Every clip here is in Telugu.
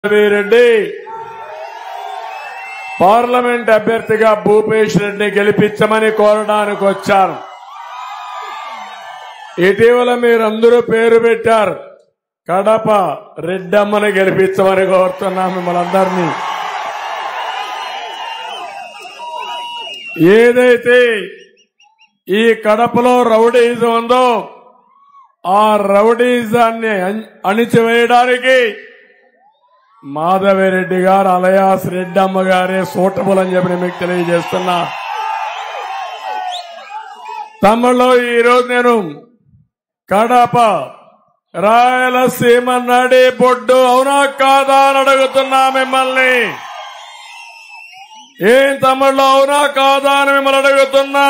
రెడ్డి పార్లమెంట్ అభ్యర్థిగా భూపేష్ రెడ్డి గెలిపించమని కోరడానికి వచ్చాను ఇటీవల మీరందరూ పేరు పెట్టారు కడప రెడ్డమ్మని గెలిపించమని కోరుతున్నా మిమ్మల్ని అందరినీ ఏదైతే ఈ కడపలో రౌడీజం ఉందో ఆ రౌడీజాన్ని అణి- అణిచివేయడానికి మాధవిరెడ్డి గారు అలయాస్ రెడ్డమ్మ గారే సూటబుల్ అని చెప్పి నేను మీకు తెలియజేస్తున్నా తమ్ముళ్ళు ఈరోజు నేను కడప రాయలసీమ నడి బొడ్డు అవునా కాదా అని అడుగుతున్నా మిమ్మల్ని ఏం తమ్ముళ్ళు అవునా కాదా అని మిమ్మల్ని అడుగుతున్నా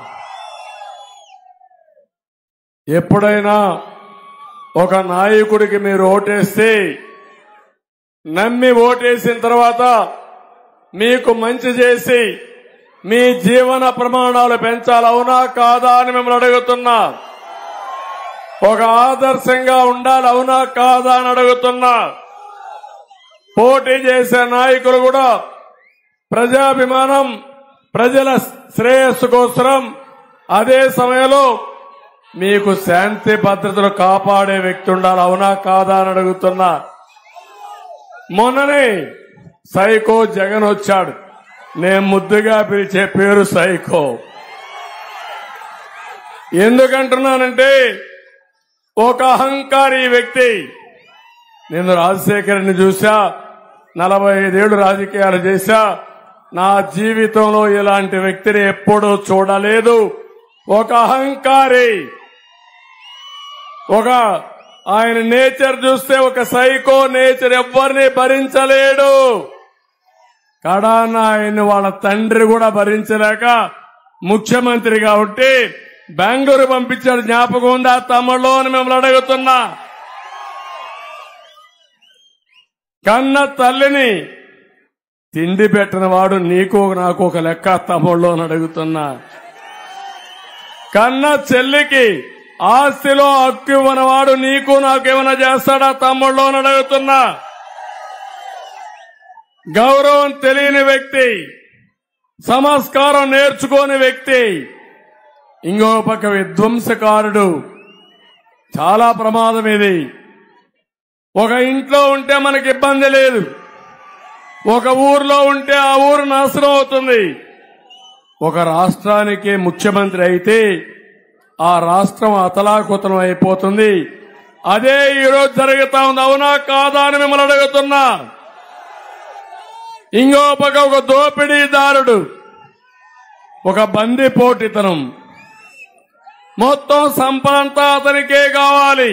ఎప్పుడైనా ఒక నాయకుడికి మీరు ఓటేస్తే నమ్మి ఓటేసిన తర్వాత మీకు మంచి చేసి మీ జీవన ప్రమాణాలు పెంచాలి అవునా కాదా అని మిమ్మల్ని అడుగుతున్నా ఒక ఆదర్శంగా ఉండాలి అవునా కాదా అని అడుగుతున్నా పోటీ చేసే నాయకులు కూడా ప్రజాభిమానం ప్రజల శ్రేయస్సు కోసం అదే సమయంలో మీకు శాంతి భద్రతలు కాపాడే వ్యక్తి ఉండాలి అవునా కాదా అని అడుగుతున్నా మొన్ననే సైకో జగన్ వచ్చాడు నేను ముద్దుగా పిలిచే పేరు సైకో ఎందుకంటున్నానంటే ఒక అహంకారి వ్యక్తి నేను రాజశేఖర్ని చూసా నలభై ఐదేళ్లు రాజకీయాలు చేశా నా జీవితంలో ఇలాంటి వ్యక్తిని ఎప్పుడూ చూడలేదు ఒక అహంకారి ఒక ఆయన నేచర్ చూస్తే ఒక సైకో నేచర్ ఎవ్వరిని భరించలేడు కడాన ఆయన వాళ్ళ తండ్రి కూడా భరించలేక ముఖ్యమంత్రిగా ఉంటే బెంగళూరు పంపించాడు జ్ఞాపకం ఉందా తమ్ముళ్ళు అని మిమ్మల్ని అడుగుతున్నా కన్న తల్లిని తిండి పెట్టిన వాడు నీకు నాకు ఒక లెక్క తమ్ముళ్ళు అని అడుగుతున్నా కన్న చెల్లికి ఆస్తిలో హక్కు ఇవ్వనవాడు నీకు నాకేమైనా చేస్తాడా తమ్ముళ్ళు అని అడుగుతున్నా గౌరవం తెలియని వ్యక్తి సంస్కారం నేర్చుకోని వ్యక్తి ఇంకో పక్క విధ్వంసకారుడు చాలా ప్రమాదం ఇది ఒక ఇంట్లో ఉంటే మనకి ఇబ్బంది లేదు ఒక ఊర్లో ఉంటే ఆ ఊరు నాశనం అవుతుంది ఒక రాష్ట్రానికి ముఖ్యమంత్రి అయితే ఆ రాష్ట్రం అతలాకుతలం అయిపోతుంది అదే ఈరోజు జరుగుతా ఉంది అవునా కాదా అని మిమ్మల్ని అడుగుతున్నా ఇంకో పక్క ఒక దోపిడీదారుడు ఒక బందిపోటితనం మొత్తం సంపదంతా అతనికే కావాలి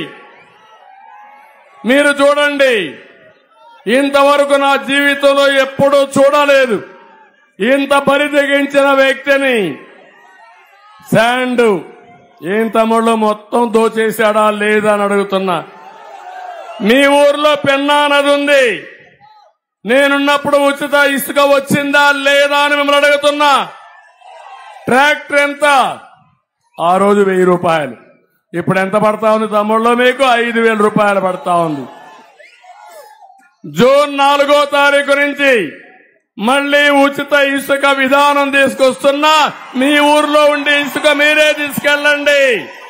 మీరు చూడండి ఇంతవరకు నా జీవితంలో ఎప్పుడూ చూడలేదు ఇంత బరిదెగించిన వ్యక్తిని శాండ్ ఏం తమ్ముళ్ళు మొత్తం దోచేశాడా లేదా అని అడుగుతున్నా మీ ఊర్లో పెన్నా నది ఉంది నేనున్నప్పుడు ఉచిత ఇసుక వచ్చిందా లేదా అని మిమ్మల్ని అడుగుతున్నా ట్రాక్టర్ ఎంత ఆ రోజు వెయ్యి రూపాయలు ఇప్పుడు ఎంత పడతా ఉంది తమ్ముళ్ళు మీకు ఐదు వేల రూపాయలు పడతా ఉంది జూన్ నాలుగో తారీఖు నుంచి మళ్లీ ఉచిత ఇసుక విధానం తీసుకొస్తున్నా మీ ఊర్లో ఉండే ఇసుక మీరే తీసుకెళ్ళండి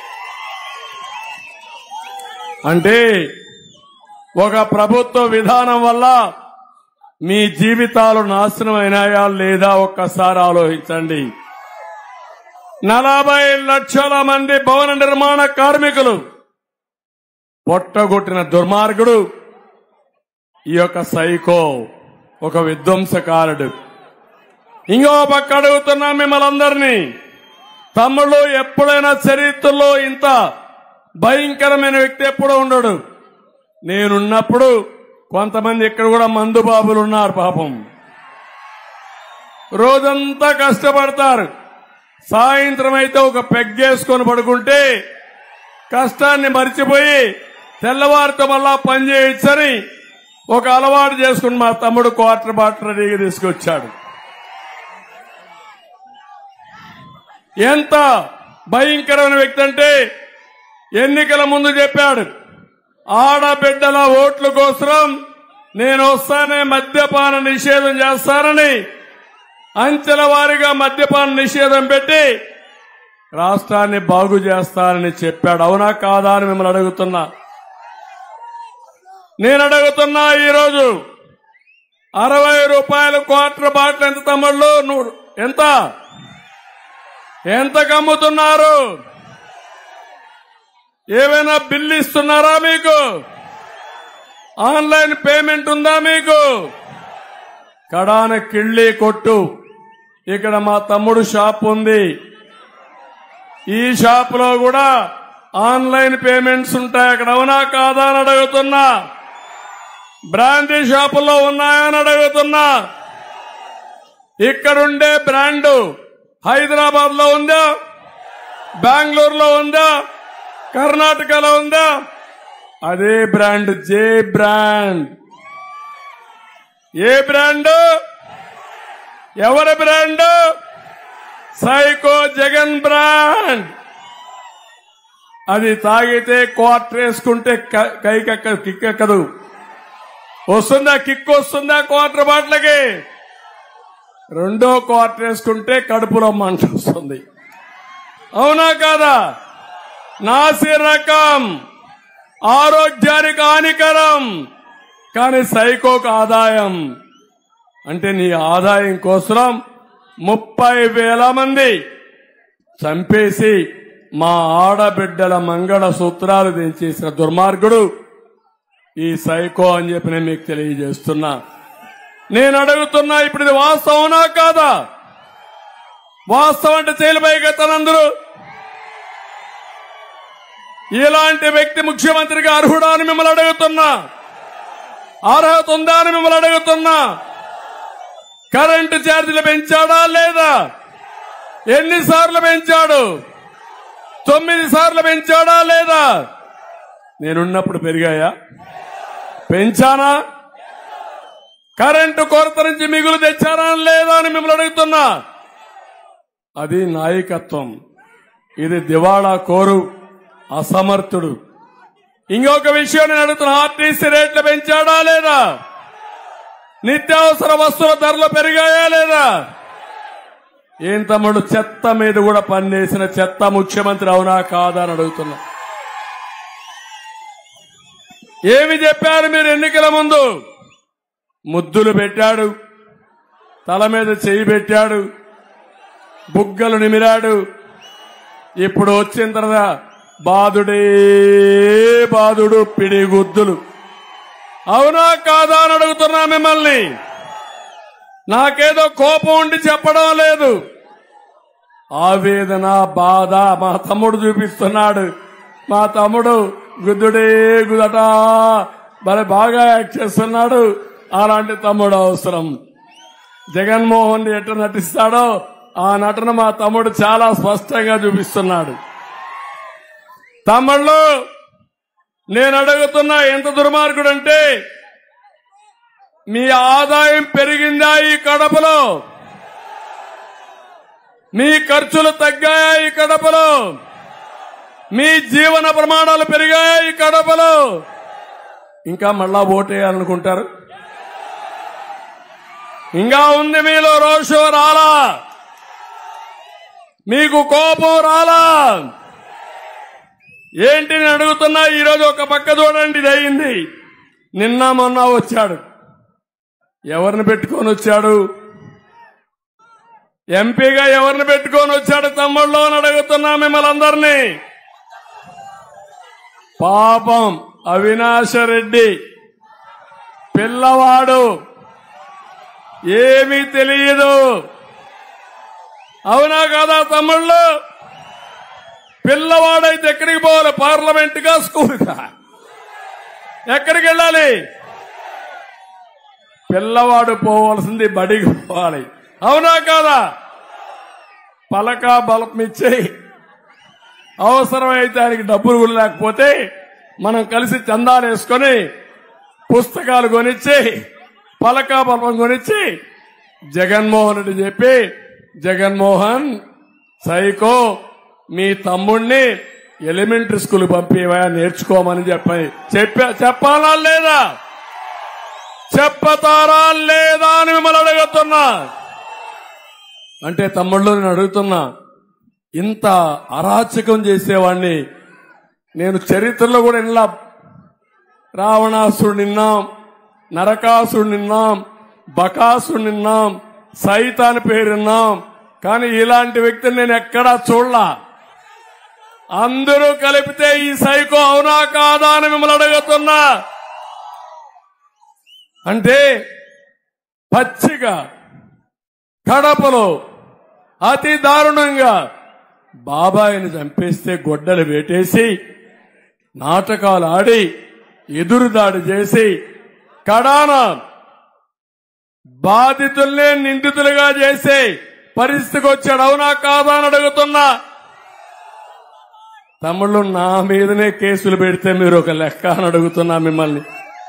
అంటే ఒక ప్రభుత్వ విధానం వల్ల మీ జీవితాలు నాశనం అయినాయా లేదా ఒక్కసారి ఆలోచించండి నలభై లక్షల మంది భవన నిర్మాణ కార్మికులు పొట్టగొట్టిన దుర్మార్గుడు ఈ యొక్క సైకో ఒక విధ్వంసకారుడు ఇంకో పక్క అడుగుతున్నా మిమ్మల్ని అందరినీ తమ్ముళ్ళు ఎప్పుడైనా చరిత్రలో ఇంత భయంకరమైన వ్యక్తి ఎప్పుడూ ఉండడు నేనున్నప్పుడు కొంతమంది ఇక్కడ కూడా మందు బాబులు ఉన్నారు పాపం రోజంతా కష్టపడతారు సాయంత్రం అయితే ఒక పెగ్గేసుకొని పడుకుంటే కష్టాన్ని మర్చిపోయి తెల్లవారితో మళ్ళా పని చేయొచ్చని ఒక అలవాటు చేసుకుని మా తమ్ముడు క్వార్టర్ బాటర్ రెడీగా తీసుకొచ్చాడు ఎంత భయంకరమైన వ్యక్తి అంటే ఎన్నికల ముందు చెప్పాడు ఆడబిడ్డల ఓట్ల కోసం నేను వస్తానే మద్యపాన నిషేధం చేస్తానని అంచెల వారీగా మద్యపాన నిషేధం పెట్టి రాష్ట్రాన్ని బాగు చేస్తానని చెప్పాడు అవునా కాదా అని మిమ్మల్ని అడుగుతున్నా నేను అడుగుతున్నా ఈరోజు అరవై రూపాయలు క్వార్టర్ బాటిల్ ఎంత తమ్ముళ్ళు నూరు ఎంత ఎంత కమ్ముతున్నారు ఏమైనా బిల్లు ఇస్తున్నారా మీకు ఆన్లైన్ పేమెంట్ ఉందా మీకు కడాన కిళ్ళి కొట్టు ఇక్కడ మా తమ్ముడు షాప్ ఉంది ఈ షాప్ లో కూడా ఆన్లైన్ పేమెంట్స్ ఉంటాయి అక్కడ అవునా కాదా అని అడుగుతున్నా బ్రాందీ షాపుల్లో ఉన్నాయని అడుగుతున్నా ఇక్కడుండే బ్రాండ్ హైదరాబాద్ లో ఉందా బెంగళూరులో ఉందా కర్ణాటకలో ఉందా అదే బ్రాండ్ జే బ్రాండ్ ఏ బ్రాండ్ ఎవరి బ్రాండ్ సైకో జగన్ బ్రాండ్ అది తాగితే క్వార్టర్ వేసుకుంటే క- కైకెక్క కిక్కెక్కదు వస్తుందా కిక్ వస్తుందా క్వార్టర్ బాట్లకి రెండో క్వార్టర్ వేసుకుంటే కడుపులో మంట వస్తుంది అవునా కాదా నాసి రకం ఆరోగ్యానికి హానికరం కానీ సైకోకు ఆదాయం అంటే నీ ఆదాయం కోసం ముప్పై వేల మంది చంపేసి మా ఆడబిడ్డల మంగళ సూత్రాలు తెంచేసిన దుర్మార్గుడు ఈ సైకో అని చెప్పి నేను మీకు తెలియజేస్తున్నా నేను అడుగుతున్నా ఇప్పుడు ఇది వాస్తవనా కాదా వాస్తవం అంటే చేయలేకపోయినందరూ ఇలాంటి వ్యక్తి ముఖ్యమంత్రిగా అర్హుడా అని మిమ్మల్ని అడుగుతున్నా అర్హత ఉందా అని మిమ్మల్ని అడుగుతున్నా కరెంటు ఛార్జీలు పెంచాడా లేదా ఎన్నిసార్లు పెంచాడు తొమ్మిది సార్లు పెంచాడా లేదా నేనున్నప్పుడు పెరిగాయా పెంచానా కరెంటు కొరత నుంచి మిగులు తెచ్చానా లేదా అని మిమ్మల్ని అడుగుతున్నా అది నాయకత్వం ఇది దివాళా కోరు అసమర్థుడు ఇంకొక విషయం నేను అడుగుతున్నా ఆర్టీసీ రేట్లు పెంచాడా లేదా నిత్యావసర వస్తువుల ధరలు పెరిగాయా లేదా ఏం తమ్ముడు చెత్త మీద కూడా పనిచేసిన చెత్త ముఖ్యమంత్రి అవునా కాదా అని అడుగుతున్నా ఏమి చెప్పారు మీరు ఎన్నికల ముందు ముద్దులు పెట్టాడు తల మీద చేయి పెట్టాడు బుగ్గలు నిమిరాడు ఇప్పుడు వచ్చిన తర్వాత బాధుడే బాధుడు పిడిగుద్దులు అవునా కాదా అని అడుగుతున్నా మిమ్మల్ని నాకేదో కోపం ఉండి చెప్పడం లేదు ఆవేదన బాధ మా తమ్ముడు చూపిస్తున్నాడు మా తమ్ముడు గుద్దుడే గుదట మరి బాగా యాక్ట్ చేస్తున్నాడు అలాంటి తమ్ముడు అవసరం జగన్మోహన్ రెడ్డి ఎట్లా నటిస్తాడో ఆ నటన మా తమ్ముడు చాలా స్పష్టంగా చూపిస్తున్నాడు తమ్ముళ్ళు నేను అడుగుతున్నా ఎంత దుర్మార్గుడు అంటే మీ ఆదాయం పెరిగిందా ఈ కడపలో మీ ఖర్చులు తగ్గాయా ఈ కడపలో మీ జీవన ప్రమాణాలు పెరిగాయా ఈ కడపలో ఇంకా మళ్ళా ఓటేయాలనుకుంటారు ఇంకా ఉంది మీలో రోషం రాలా మీకు కోపం రాలా ఏంటి నేను అడుగుతున్నా ఈరోజు ఒక పక్క చూడండి ఇది అయింది నిన్న మొన్న వచ్చాడు ఎవరిని పెట్టుకొని వచ్చాడు ఎంపీగా ఎవరిని పెట్టుకొని వచ్చాడు తమ్ముళ్ళు అని అడుగుతున్నా మిమ్మల్ని అందరినీ పాపం అవినాశ రెడ్డి పిల్లవాడు ఏమీ తెలియదు అవునా కాదా తమ్ముళ్ళు పిల్లవాడైతే ఎక్కడికి పోవాలి పార్లమెంట్ గా స్కూల్ గా ఎక్కడికి వెళ్ళాలి పిల్లవాడు పోవాల్సింది బడికి పోవాలి అవునా కాదా పలక బలం ఇచ్చి అవసరమైతే ఆయనకి డబ్బులు కూడా లేకపోతే మనం కలిసి చందాలు వేసుకొని పుస్తకాలు కొనిచ్చి పలక బలం కొనిచ్చి జగన్మోహన్ రెడ్డి చెప్పి జగన్మోహన్ సైకో మీ తమ్ముణ్ణి ఎలిమెంటరీ స్కూల్ పంపివా నేర్చుకోమని చెప్పి చెప్పా చెప్పాలా లేదా చెప్పతారా లేదా అని మిమ్మల్ని అడుగుతున్నా అంటే తమ్ముళ్ళు నేను అడుగుతున్నా ఇంత అరాచకం చేసేవాడిని నేను చరిత్రలో కూడా ఇలా రావణాసుడు నిన్నాం నరకాసుడు నిన్నాం బకాసుడు నిన్నాం సైతాన్ పేరున్నాం కానీ ఇలాంటి వ్యక్తిని నేను ఎక్కడా చూడలా అందరూ కలిపితే ఈ సైకో అవునా కాదా అని మిమ్మల్ని అడుగుతున్నా అంటే పచ్చిగా కడపలో అతి దారుణంగా బాబాయిని చంపేస్తే గొడ్డలు వేటేసి నాటకాలు ఆడి ఎదురుదాడి చేసి కడాన బాధితుల్నే నిందితులుగా చేసే పరిస్థితికి వచ్చాడు అవునా కాదా అని అడుగుతున్నా తమ్ముళ్ళు నా మీదనే కేసులు పెడితే మీరు ఒక లెక్క అని అడుగుతున్నా మిమ్మల్ని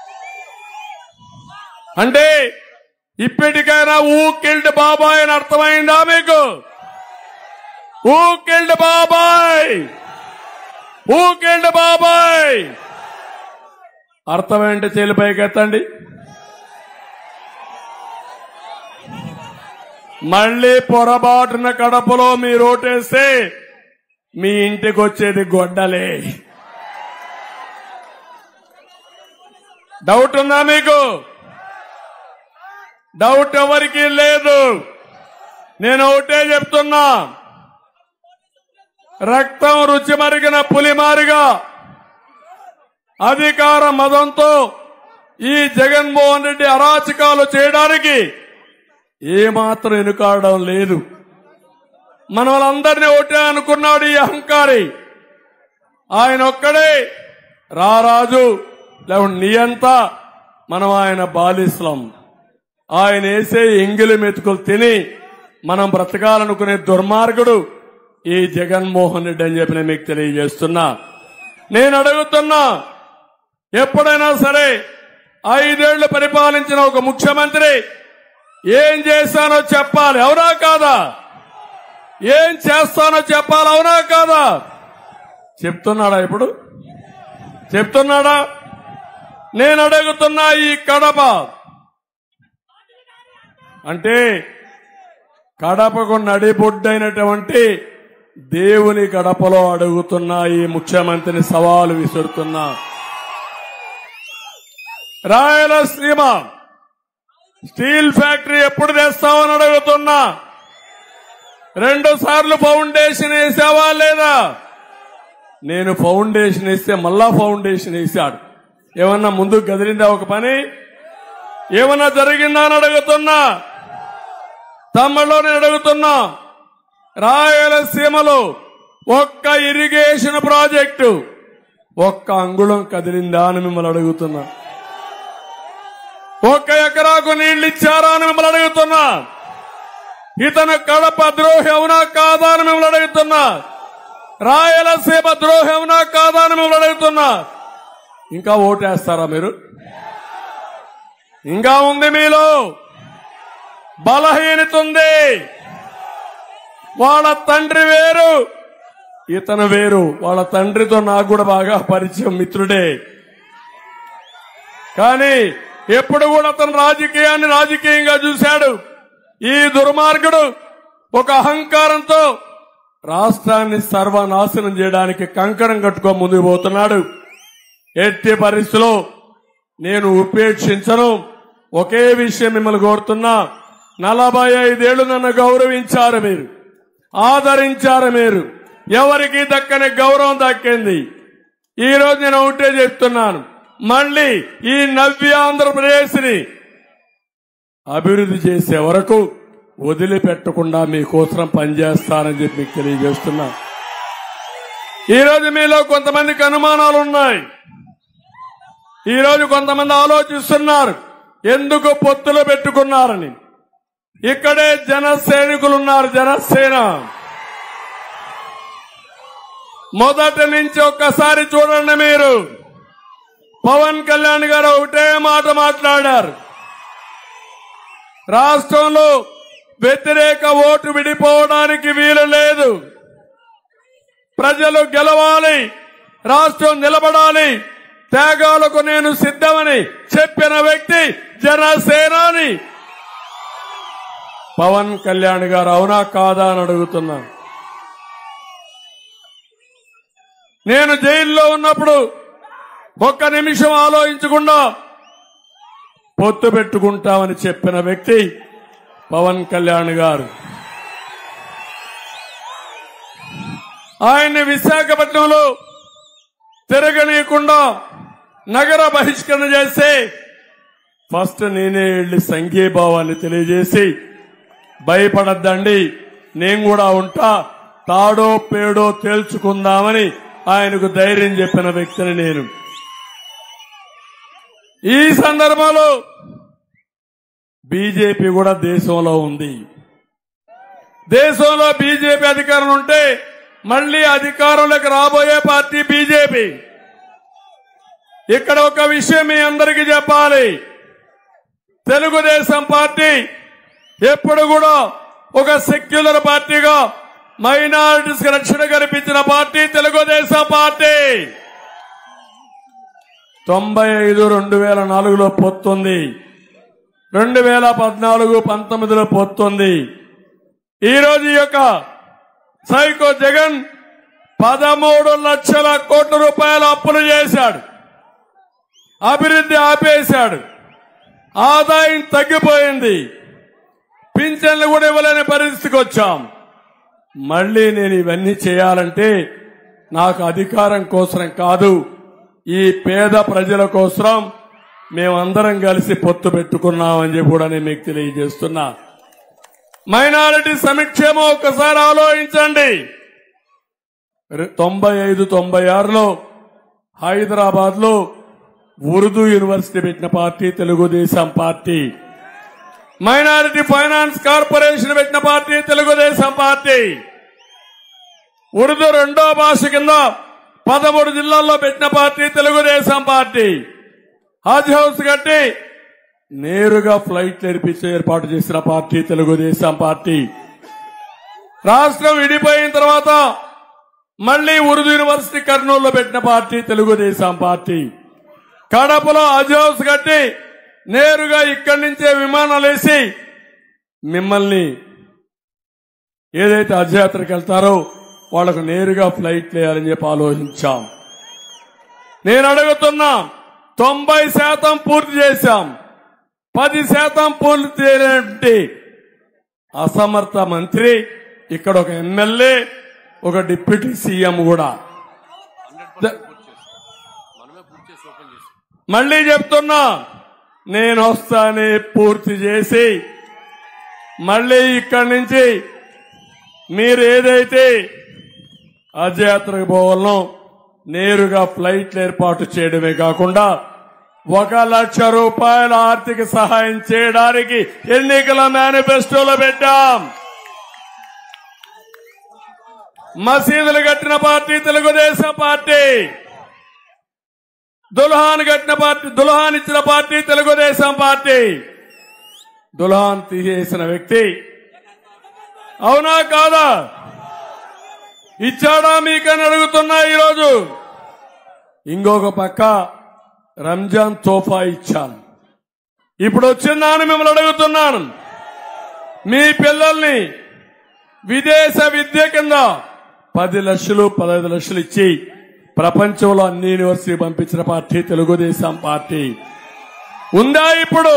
అంటే ఇప్పటికైనా ఊ కిల్డ్ బాబాయ్ అని అర్థమైందా మీకు ఊ కిల్డ్ బాబాయ్ ఊ కిల్డ్ బాబాయ్ అర్థమేంటి చేలు పైకి ఎత్తండి మళ్ళీ పొరపాటున కడపలో మీరు ఓటేస్తే మీ ఇంటికి వచ్చేది గొడ్డలే డౌట్ ఉందా మీకు డౌట్ ఎవరికి లేదు నేను ఒకటే చెప్తున్నా రక్తం రుచి మరిగిన పులిమారిగా అధికార మదంతో ఈ జగన్మోహన్ రెడ్డి అరాచకాలు చేయడానికి ఏమాత్రం వెనుకాడడం లేదు మన వాళ్ళందరినీ ఒకటే అనుకున్నాడు ఈ అహంకారి ఆయన ఒక్కడే రారాజు లేకుంటే నియంత మనం ఆయన బాలిస్లం ఆయన వేసే ఎంగిలి మెతుకులు తిని మనం బ్రతకాలనుకునే దుర్మార్గుడు ఈ జగన్మోహన్ రెడ్డి అని చెప్పి నేను మీకు తెలియజేస్తున్నా నేను అడుగుతున్నా ఎప్పుడైనా సరే ఐదేళ్లు పరిపాలించిన ఒక ముఖ్యమంత్రి ఏం చేశానో చెప్పాలి అవునా కాదా ఏం చేస్తానో చెప్పాలి అవునా కాదా చెప్తున్నాడా ఇప్పుడు చెప్తున్నాడా నేను అడుగుతున్నా ఈ కడప అంటే కడపకు నడిబొడ్డైనటువంటి దేవుని గడపలో అడుగుతున్నా ఈ ముఖ్యమంత్రిని సవాలు విసురుతున్నా రాయలసీమ స్టీల్ ఫ్యాక్టరీ ఎప్పుడు తెస్తామని అడుగుతున్నా రెండు సార్లు ఫౌండేషన్ వేసావా లేదా నేను ఫౌండేషన్ వేస్తే మళ్ళా ఫౌండేషన్ వేశాడు ఏమన్నా ముందు గదిలిందా ఒక పని ఏమన్నా జరిగిందా అని అడుగుతున్నా తమ్ముళ్ళు నేను అడుగుతున్నా రాయలసీమలో ఒక్క ఇరిగేషన్ ప్రాజెక్టు ఒక్క అంగుళం కదిలిందా అని మిమ్మల్ని అడుగుతున్నా ఒక్క ఎకరాకు నీళ్లు ఇచ్చారా అని మిమ్మల్ని అడుగుతున్నా ఇతను కడప ద్రోహి అవునా కాదా అని మిమ్మల్ని అడుగుతున్నా రాయలసీమ ద్రోహి అవునా కాదా అని మిమ్మల్ని అడుగుతున్నా ఇంకా ఓటేస్తారా మీరు ఇంకా ఉంది మీలో బలహీనత ఉంది వాళ్ళ తండ్రి వేరు ఇతను వేరు వాళ్ళ తండ్రితో నాకు కూడా బాగా పరిచయం మిత్రుడే కానీ ఎప్పుడు కూడా అతను రాజకీయాన్ని రాజకీయంగా చూశాడు ఈ దుర్మార్గుడు ఒక అహంకారంతో రాష్ట్రాన్ని సర్వనాశనం చేయడానికి కంకణం కట్టుకో ముందుకు పోతున్నాడు ఎట్టి పరిస్థితిలో నేను ఉపేక్షించను ఒకే విషయం మిమ్మల్ని కోరుతున్నా నలభై ఐదేళ్లు నన్ను గౌరవించారు మీరు ఆదరించారు మీరు ఎవరికి దక్కని గౌరవం దక్కింది ఈ రోజు నేను ఒకటే చెప్తున్నాను మళ్ళీ ఈ నవ్య ఆంధ్రప్రదేశ్ ని అభివృద్ధి చేసే వరకు వదిలిపెట్టకుండా మీకోసం పనిచేస్తానని చెప్పి మీకు తెలియజేస్తున్నా ఈ రోజు మీలో కొంతమందికి అనుమానాలు ఉన్నాయి ఈ రోజు కొంతమంది ఆలోచిస్తున్నారు ఎందుకు పొత్తులు పెట్టుకున్నారని ఇక్కడే జన సైనికులున్నారు జనసేన మొదటి నుంచి ఒక్కసారి చూడండి మీరు పవన్ కళ్యాణ్ గారు ఒకటే మాట మాట్లాడారు రాష్ట్రంలో వ్యతిరేక ఓటు విడిపోవడానికి వీలు లేదు ప్రజలు గెలవాలి రాష్ట్రం నిలబడాలి త్యాగాలకు నేను సిద్ధమని చెప్పిన వ్యక్తి జనసేనాని పవన్ కళ్యాణ్ గారు అవునా కాదా అని అడుగుతున్నాను నేను జైల్లో ఉన్నప్పుడు ఒక్క నిమిషం ఆలోచించకుండా పొత్తు పెట్టుకుంటామని చెప్పిన వ్యక్తి పవన్ కళ్యాణ్ గారు ఆయన్ని విశాఖపట్నంలో తిరగనీయకుండా నగర బహిష్కరణ చేస్తే ఫస్ట్ నేనే వెళ్లి సంఘీభావాన్ని తెలియజేసి భయపడద్దండి నేను కూడా ఉంటా తాడో పేడో తేల్చుకుందామని ఆయనకు ధైర్యం చెప్పిన వ్యక్తిని నేను ఈ సందర్భంలో బీజేపీ కూడా దేశంలో ఉంది దేశంలో బీజేపీ అధికారం ఉంటే మళ్లీ అధికారంలోకి రాబోయే పార్టీ బీజేపీ ఇక్కడ ఒక విషయం మీ అందరికీ చెప్పాలి తెలుగుదేశం పార్టీ ఎప్పుడు కూడా ఒక సెక్యులర్ పార్టీగా మైనారిటీస్ కి రక్షణ కల్పించిన పార్టీ తెలుగుదేశం పార్టీ తొంభై ఐదు రెండు వేల నాలుగులో పొత్తుంది రెండు వేల పద్నాలుగు పంతొమ్మిదిలో పొత్తుంది ఈ రోజు ఈ యొక్క సైకో జగన్ పదమూడు లక్షల కోట్ల రూపాయల అప్పులు చేశాడు అభివృద్ధి ఆపేశాడు ఆదాయం తగ్గిపోయింది పింఛన్లు కూడా ఇవ్వలేని పరిస్థితికి వచ్చాం మళ్ళీ నేను ఇవన్నీ చేయాలంటే నాకు అధికారం కోసం కాదు ఈ పేద ప్రజల కోసం మేమందరం కలిసి పొత్తు పెట్టుకున్నామని చెప్పి కూడా నేను మీకు తెలియజేస్తున్నా మైనారిటీ సంక్షేమం ఒక్కసారి ఆలోచించండి రె- తొంభై ఐదు తొంభై ఆరులో హైదరాబాద్ లో ఉర్దూ యూనివర్సిటీ పెట్టిన party Telugu Desam party minority finance corporation పెట్టిన పార్టీ తెలుగుదేశం పార్టీ ఉర్దూ రెండో భాష కింద పదమూడు జిల్లాల్లో పెట్టిన party Telugu Desam party Haj house కట్టి నేరుగా ఫ్లైట్ నేర్పించే ఏర్పాటు చేసిన పార్టీ తెలుగుదేశం పార్టీ రాష్ట్రం విడిపోయిన తర్వాత మళ్లీ ఉర్దూ యూనివర్సిటీ కర్నూలులో పెట్టిన పార్టీ తెలుగుదేశం పార్టీ కడపలో హజ్ హౌస్ కట్టి నేరుగా ఇక్కడి నుంచే విమానాలు వేసి మిమ్మల్ని ఏదైతే అర్ధయాత్రకు వెళ్తారో వాళ్లకు నేరుగా ఫ్లైట్ వేయాలని చెప్పి ఆలోచించాం నేను అడుగుతున్నా తొంభై శాతం పూర్తి చేశాం పది శాతం పూర్తి చేయలేంటి అసమర్థ మంత్రి ఇక్కడ ఒక ఎమ్మెల్యే ఒక డిప్యూటీ సీఎం కూడా ద- మళ్ళీ చెప్తున్నా నేను వస్తానే పూర్తి చేసి మళ్ళీ ఇక్కడి నుంచి మీరు ఏదైతే అర్ధయాత్రకు పోవాలనో నేరుగా ఫ్లైట్లు ఏర్పాటు చేయడమే కాకుండా ఒక లక్ష రూపాయల ఆర్థిక సహాయం చేయడానికి ఎన్నికల మేనిఫెస్టోలో పెట్టాం మసీదులు కట్టిన పార్టీ తెలుగుదేశం పార్టీ దుల్హాన్ కట్టిన పార్టీ దుల్హాన్ ఇచ్చిన పార్టీ తెలుగుదేశం పార్టీ దుల్హాన్ తీసేసిన వ్యక్తి అవునా కాదా ఇచ్చాడా మీకని అడుగుతున్నా ఈరోజు ఇంకొక పక్క రంజాన్ తోఫా ఇచ్చాను ఇప్పుడు వచ్చిందాని మిమ్మల్ని అడుగుతున్నాను మీ పిల్లల్ని విదేశ విద్య కింద పది లక్షలు పదహైదు లక్షలు ఇచ్చి ప్రపంచంలో అన్ని యూనివర్సిటీ పంపించిన పార్టీ తెలుగుదేశం పార్టీ ఉందా ఇప్పుడు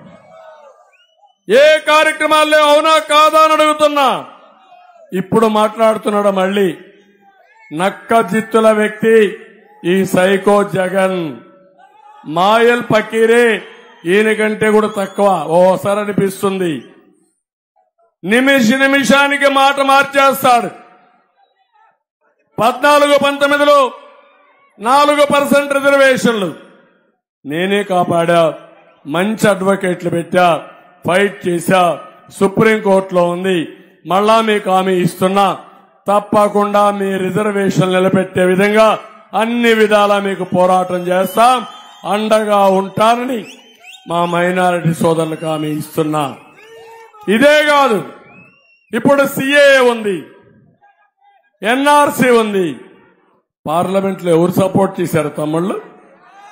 ఏ కార్యక్రమాల్లో అవునా కాదా అని అడుగుతున్నా ఇప్పుడు మాట్లాడుతున్నాడు మళ్ళీ నక్క జిత్తుల వ్యక్తి ఈ సైకో జగన్ మాయల్ పకీరే ఈయన కంటే కూడా తక్కువ ఓసారి అనిపిస్తుంది నిమిష నిమిషానికి మాట మార్చేస్తాడు పద్నాలుగు పంతొమ్మిదిలో నాలుగు పర్సెంట్ రిజర్వేషన్లు నేనే కాపాడా మంచి అడ్వకేట్లు పెట్టా ఫైట్ చేశా సుప్రీంకోర్టులో ఉంది మళ్ళా మీకు హామీ ఇస్తున్నా తప్పకుండా మీ రిజర్వేషన్ నిలబెట్టే విధంగా అన్ని విధాలా మీకు పోరాటం చేస్తాం అండగా ఉంటానని మా మైనారిటీ సోదరులకు హామీ ఇస్తున్నా ఇదే కాదు ఇప్పుడు సిఏఏ ఉంది ఎన్ఆర్సీ ఉంది పార్లమెంట్ లో ఎవరు సపోర్ట్ చేశారు తమ్ముళ్ళు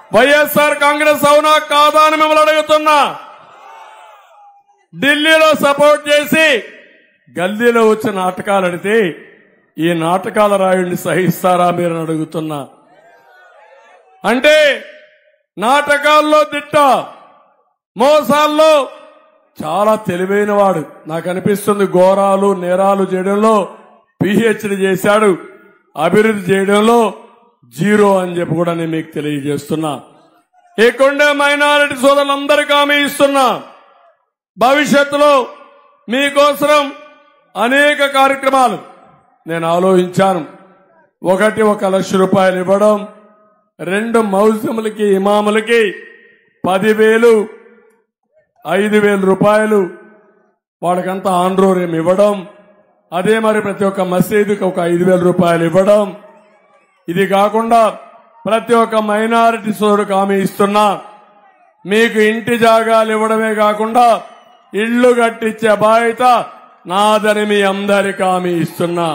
వైఎస్ఆర్ కాంగ్రెస్ అవునా కాదా అని మిమ్మల్ని అడుగుతున్నా ఢిల్లీలో సపోర్ట్ చేసి గల్లీలో వచ్చి నాటకాలు అడితే ఈ నాటకాల రాయుడిని సహిస్తారా మీరు అడుగుతున్నా అంటే నాటకాల్లో దిట్ట మోసాల్లో చాలా తెలివైన వాడు నాకు అనిపిస్తుంది ఘోరాలు నేరాలు చేయడంలో పిహెచ్డి చేశాడు అభివృద్ధి చేయడంలో జీరో అని చెప్పి కూడా నేను మీకు తెలియజేస్తున్నా ఇక్కడే మైనారిటీ సోదరులందరికీ హామీ ఇస్తున్నా భవిష్యత్తులో మీకోసం అనేక కార్యక్రమాలు నేను ఆలోచించాను ఒకటి ఒక లక్ష రూపాయలు ఇవ్వడం రెండు మౌజములకి ఇమాములకి పదివేలు ఐదు వేల రూపాయలు వాళ్ళకంతా ఆండ్రోర్యం ఇవ్వడం అదే మరి ప్రతి ఒక్క మసీదుకి ఒక ఐదు వేల రూపాయలు ఇవ్వడం ఇది కాకుండా ప్రతి ఒక్క మైనారిటీ సోదరుకు హామీ ఇస్తున్నా మీకు ఇంటి జాగాలు ఇవ్వడమే కాకుండా ఇళ్లు కట్టించే బాధ్యత నాదని మీ అందరికి హామీ ఇస్తున్నా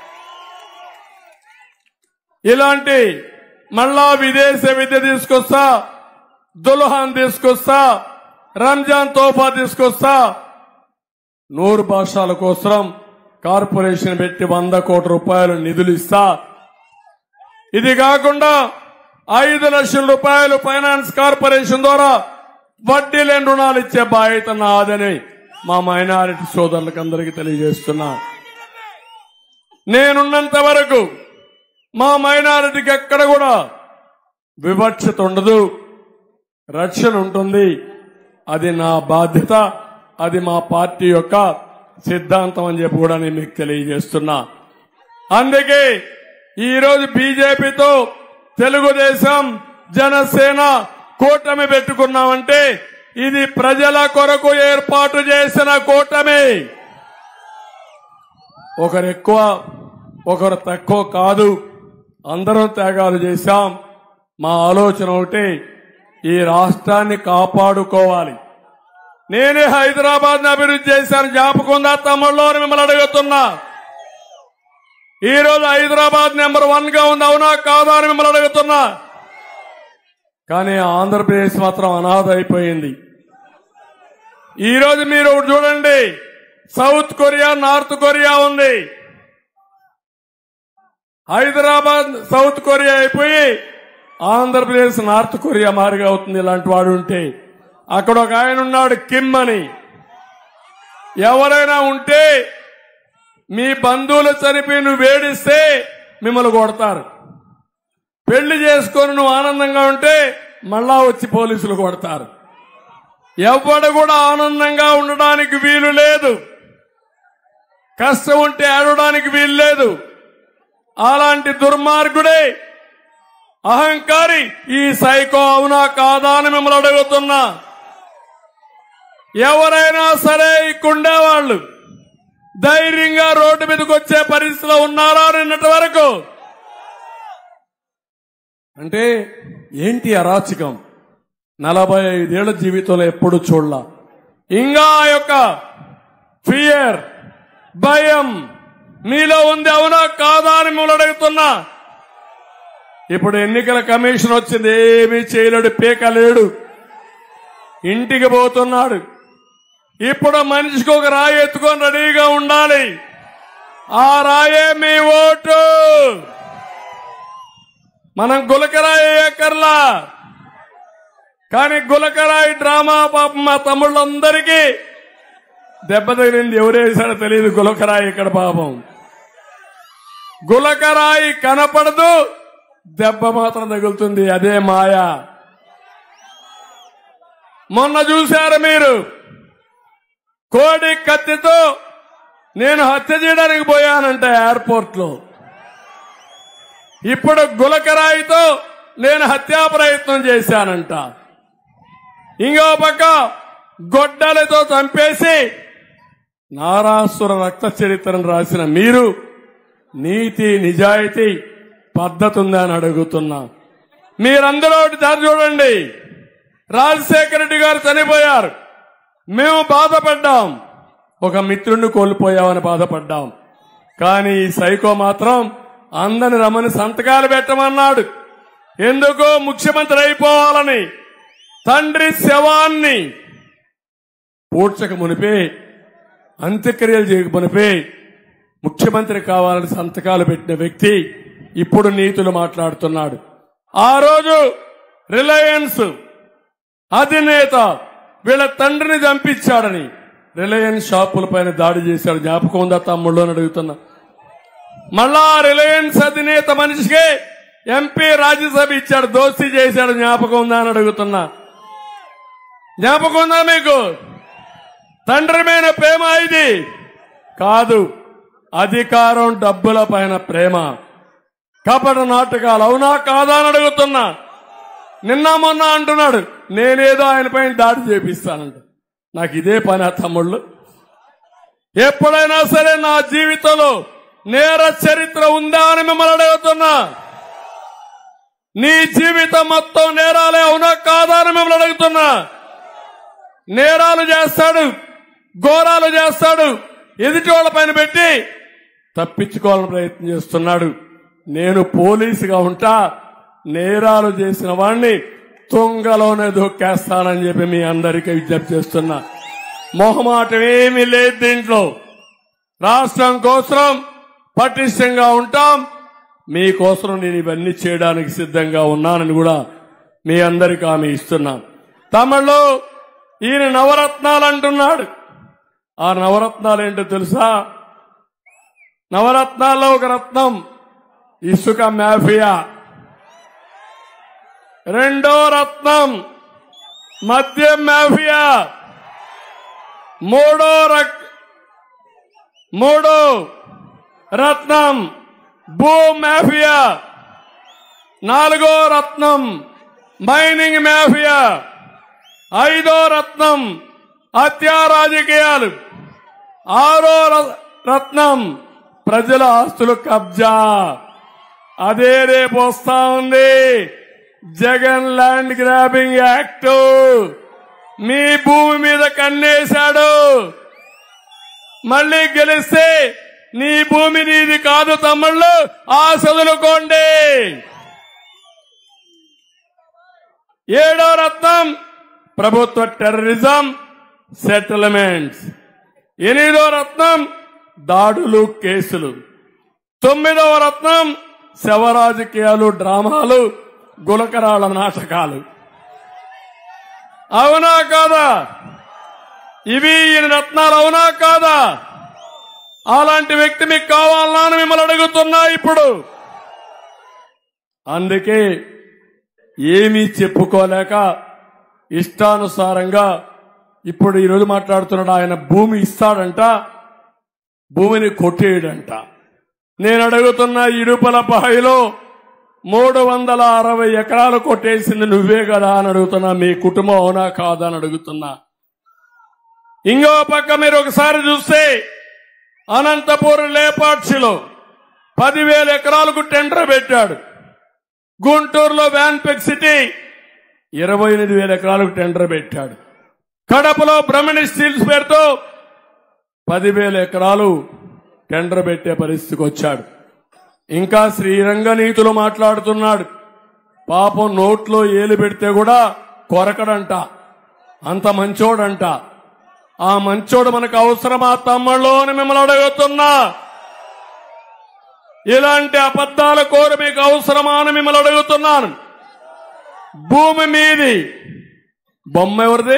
ఇలాంటి మళ్ళా విదేశ విద్య తీసుకొస్తా దుల్హాన్ తీసుకొస్తా రంజాన్ తోఫా తీసుకొస్తా నూరు భాషల కోసం కార్పొరేషన్ పెట్టి వంద కోట్ల రూపాయలు నిధులు ఇస్తా ఇది కాకుండా ఐదు లక్షల రూపాయలు ఫైనాన్స్ కార్పొరేషన్ ద్వారా వడ్డీ లేని రుణాలు ఇచ్చే బాధ్యత నాదని మా మైనారిటీ సోదరులకు అందరికీ తెలియజేస్తున్నా నేనున్నంత వరకు మా మైనారిటీకి ఎక్కడ కూడా వివక్షత ఉండదు రక్షణ ఉంటుంది అది నా బాధ్యత అది మా పార్టీ యొక్క సిద్ధాంతం అని చెప్పి కూడా నేను మీకు తెలియజేస్తున్నా అందుకే ఈ రోజు బీజేపీతో తెలుగుదేశం జనసేన కూటమి పెట్టుకున్నామంటే ఇది ప్రజల కొరకు ఏర్పాటు చేసిన కూటమి ఒకరు ఎక్కువ ఒకరు తక్కువ కాదు అందరం త్యాగాలు చేశాం మా ఆలోచన ఒకటి ఈ రాష్ట్రాన్ని కాపాడుకోవాలి నేనే హైదరాబాద్ ని అభివృద్ధి చేశాను జ్ఞాపకం ఉందా తమ్ముళ్ళు అని మిమ్మల్ని అడుగుతున్నా ఈ రోజు హైదరాబాద్ నెంబర్ వన్ గా ఉంది అవునా కాదా అని మిమ్మల్ని అడుగుతున్నా కానీ ఆంధ్రప్రదేశ్ మాత్రం అనాథ అయిపోయింది ఈ రోజు మీరు ఒకటి చూడండి సౌత్ కొరియా నార్త్ కొరియా ఉంది హైదరాబాద్ సౌత్ కొరియా అయిపోయి ఆంధ్రప్రదేశ్ నార్త్ కొరియా మారిగా అవుతుంది ఇలాంటి వాడు ఉంటే అక్కడ ఒక ఆయన ఉన్నాడు కిమ్ అని ఎవరైనా ఉంటే మీ బంధువులు చనిపోయి నువ్వు వేడిస్తే మిమ్మల్ని కొడతారు పెళ్లి చేసుకొని నువ్వు ఆనందంగా ఉంటే మళ్ళా వచ్చి పోలీసులు కొడతారు ఎవ్వడు కూడా ఆనందంగా ఉండడానికి వీలు లేదు కష్టం ఉంటే ఆడడానికి వీలు లేదు అలాంటి దుర్మార్గుడే అహంకారి ఈ సైకో అవునా కాదా అని మిమ్మల్ని అడుగుతున్నా ఎవరైనా సరే ఇక్కడుండేవాళ్ళు ధైర్యంగా రోడ్డు మీదకి వచ్చే పరిస్థితిలో ఉన్నారా నిన్నటి వరకు అంటే ఏంటి అరాచకం నలభై ఐదేళ్ల జీవితంలో ఎప్పుడు చూడలా ఇంకా ఆ యొక్క ఫియర్ భయం మీలో ఉంది అవునా కాదా అని మిమ్మల్ని అడుగుతున్నా ఇప్పుడు ఎన్నికల కమిషన్ వచ్చింది ఏమీ చేయలేడు పీకలేడు ఇంటికి పోతున్నాడు ఇప్పుడు మనిషికి ఒక రాయి ఎత్తుకొని రెడీగా ఉండాలి ఆ రాయే మీ ఓటు మనం గులకరాయి ఎక్కర్లా కానీ గులకరాయి డ్రామా పాపం మా తమ్ముళ్ళందరికీ దెబ్బ తగిలింది ఎవరేసారో తెలియదు గులకరాయి ఇక్కడ పాపం గులకరాయి కనపడదు దెబ్బ మాత్రం తగులుతుంది అదే మాయ మొన్న చూశారు మీరు కోడి కత్తితో నేను హత్య చేయడానికి పోయానంట ఎయిర్పోర్ట్ లో ఇప్పుడు గులకరాయితో నేను హత్యా ప్రయత్నం చేశానంట ఇంకో పక్క గొడ్డలతో చంపేసి నారాసుర రక్త చరిత్రను రాసిన మీరు నీతి నిజాయితీ పద్ధతి ఉందా అని అడుగుతున్నా మీరందరూ ఒకటి దారి చూడండి రాజశేఖర రెడ్డి గారు చనిపోయారు మేము బాధపడ్డాం ఒక మిత్రుడిని కోల్పోయామని బాధపడ్డాం కానీ ఈ సైకో మాత్రం అందరిని రమ్మని సంతకాలు పెట్టమన్నాడు ఎందుకో ముఖ్యమంత్రి అయిపోవాలని తండ్రి శవాన్ని పూడ్చక మునిపే అంత్యక్రియలు చేయక మునిపే ముఖ్యమంత్రి కావాలని సంతకాలు పెట్టిన వ్యక్తి ఇప్పుడు నీతులు మాట్లాడుతున్నాడు ఆ రోజు రిలయన్స్ అధినేత వీళ్ళ తండ్రిని చంపించాడని రిలయన్స్ షాపుల పైన దాడి చేశాడు జ్ఞాపకం ఉందా తమ్ముళ్ళు అని అడుగుతున్నా మళ్ళా రిలయన్స్ అధినేత మనిషికి ఎంపీ రాజ్యసభ ఇచ్చాడు దోస్తీ చేశాడు జ్ఞాపకం ఉందా అని అడుగుతున్నా జ్ఞాపకం ఉందా మీకు తండ్రి మీద ప్రేమ ఇది కాదు అధికారం డబ్బుల పైన ప్రేమ కపట నాటకాలు అవునా కాదా అని అడుగుతున్నా నిన్న మొన్న అంటున్నాడు నేనేదో ఆయన పైన దాడి చేపిస్తానంట నాకు ఇదే పని ఆ తమ్ముళ్ళు ఎప్పుడైనా సరే నా జీవితంలో నేర చరిత్ర ఉందా అని మిమ్మల్ని అడుగుతున్నా నీ జీవితం మొత్తం నేరాలే అవునా కాదా అని మిమ్మల్ని అడుగుతున్నా నేరాలు చేస్తాడు ఘోరాలు చేస్తాడు ఎదుటి వాళ్ళ పైన పెట్టి తప్పించుకోవాలని ప్రయత్నం చేస్తున్నాడు నేను పోలీసుగా ఉంటా నేరాలు చేసిన వాణ్ణి తుంగలోనే దొక్కేస్తానని చెప్పి మీ అందరికీ విజ్ఞప్తి చేస్తున్నా మొహమాటం ఏమీ లేదు దీంట్లో రాష్ట్రం కోసం పటిష్టంగా ఉంటాం మీకోసం నేను ఇవన్నీ చేయడానికి సిద్ధంగా ఉన్నానని కూడా మీ అందరికీ ఆమె ఇస్తున్నాను తమిళలో ఈయన నవరత్నాలు అంటున్నాడు ఆ నవరత్నాలు ఏంటో తెలుసా నవరత్నాల్లో ఒక రత్నం ఇసుక మాఫియా రెండో రత్నం మద్యం మాఫియా మూడో రక్ మూడో రత్నం భూ మాఫియా నాలుగో రత్నం మైనింగ్ మాఫియా ఐదో రత్నం హత్యా రాజకీయాలు ఆరో ర- రత్నం ప్రజల ఆస్తులు కబ్జా అదే రేపు వస్తా ఉంది జగన్ ల్యాండ్ గ్రాబింగ్ యాక్ట్ మీ భూమి మీద కన్నేశాడు మళ్ళీ గెలిస్తే నీ భూమి నీది కాదు తమ్ముళ్ళు ఆ చదువుకోండి ఏడో రత్నం ప్రభుత్వ టెర్రరిజం సెటిల్మెంట్స్ ఎనిమిదో రత్నం దాడులు కేసులు తొమ్మిదవ రత్నం శవ రాజకీయాలు డ్రామాలు గులకరాల నాటకాలు అవునా కాదా ఇవి ఈయన రత్నాలు అవునా కాదా అలాంటి వ్యక్తి మీకు కావాలన్నా అని మిమ్మల్ని అడుగుతున్నా ఇప్పుడు అందుకే ఏమీ చెప్పుకోలేక ఇష్టానుసారంగా ఇప్పుడు ఈరోజు మాట్లాడుతున్నాడు ఆయన భూమి ఇస్తాడంట భూమిని కొట్టేయడంట నేను అడుగుతున్న ఇడుపల బాయిలో మూడు వందల అరవై ఎకరాలు కొట్టేసింది నువ్వే కదా అని అడుగుతున్నా మీ కుటుంబం అవునా కాదా అని అడుగుతున్నా ఇంకో పక్క మీరు ఒకసారి చూస్తే అనంతపురం లేపాక్షిలో పదివేల ఎకరాలకు టెండర్ పెట్టాడు గుంటూరులో వ్యాన్పెక్ సిటీ ఇరవై ఎనిమిది వేల ఎకరాలకు టెండర్ పెట్టాడు కడపలో బ్రహ్మణి స్టీల్స్ పేరుతో పదివేల ఎకరాలు టెండర్ పెట్టే పరిస్థితికి వచ్చాడు ఇంకా శ్రీరంగ నీతులు మాట్లాడుతున్నాడు పాపం నోట్లో ఏలు పెడితే కూడా కొరకడంట అంత మంచోడంట ఆ మంచోడు మనకు అవసరమా తమ్ముళ్ళు అని మిమ్మల్ని అడుగుతున్నా ఇలాంటి అబద్దాల కోరి మీకు అవసరమా అని మిమ్మల్ని అడుగుతున్నాను భూమి మీది బొమ్మ ఎవరిది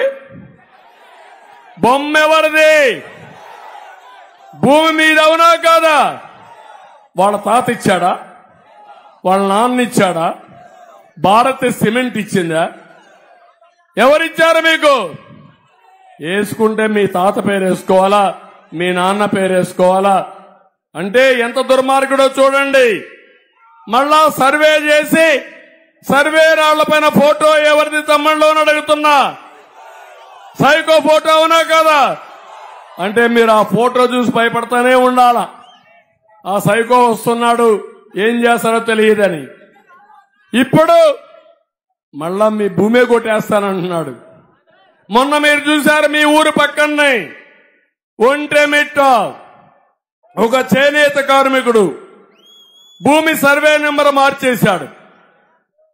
బొమ్మ ఎవరిది భూమి మీద అవునా కాదా వాళ్ళ తాత ఇచ్చాడా వాళ్ళ నాన్న ఇచ్చాడా భారత సిమెంట్ ఇచ్చిందా ఎవరిచ్చారు మీకు వేసుకుంటే మీ తాత పేరు వేసుకోవాలా మీ నాన్న పేరు వేసుకోవాలా అంటే ఎంత దుర్మార్గుడో చూడండి మళ్ళా సర్వే చేసి సర్వే రాళ్ల పైన ఫోటో ఎవరిది తమ్ముళ్ళు అని అడుగుతున్నా సైకో ఫోటో అవునా కదా అంటే మీరు ఆ ఫోటో చూసి భయపడతానే ఉండాలా ఆ సైకో వస్తున్నాడు ఏం చేస్తారో తెలియదని ఇప్పుడు మళ్ళా మీ భూమే కొట్టేస్తానంటున్నాడు మొన్న మీరు చూశారు మీ ఊరు పక్కనే ఒంటెమిట్ట ఒక చేనేత కార్మికుడు భూమి సర్వే నెంబర్ మార్చేశాడు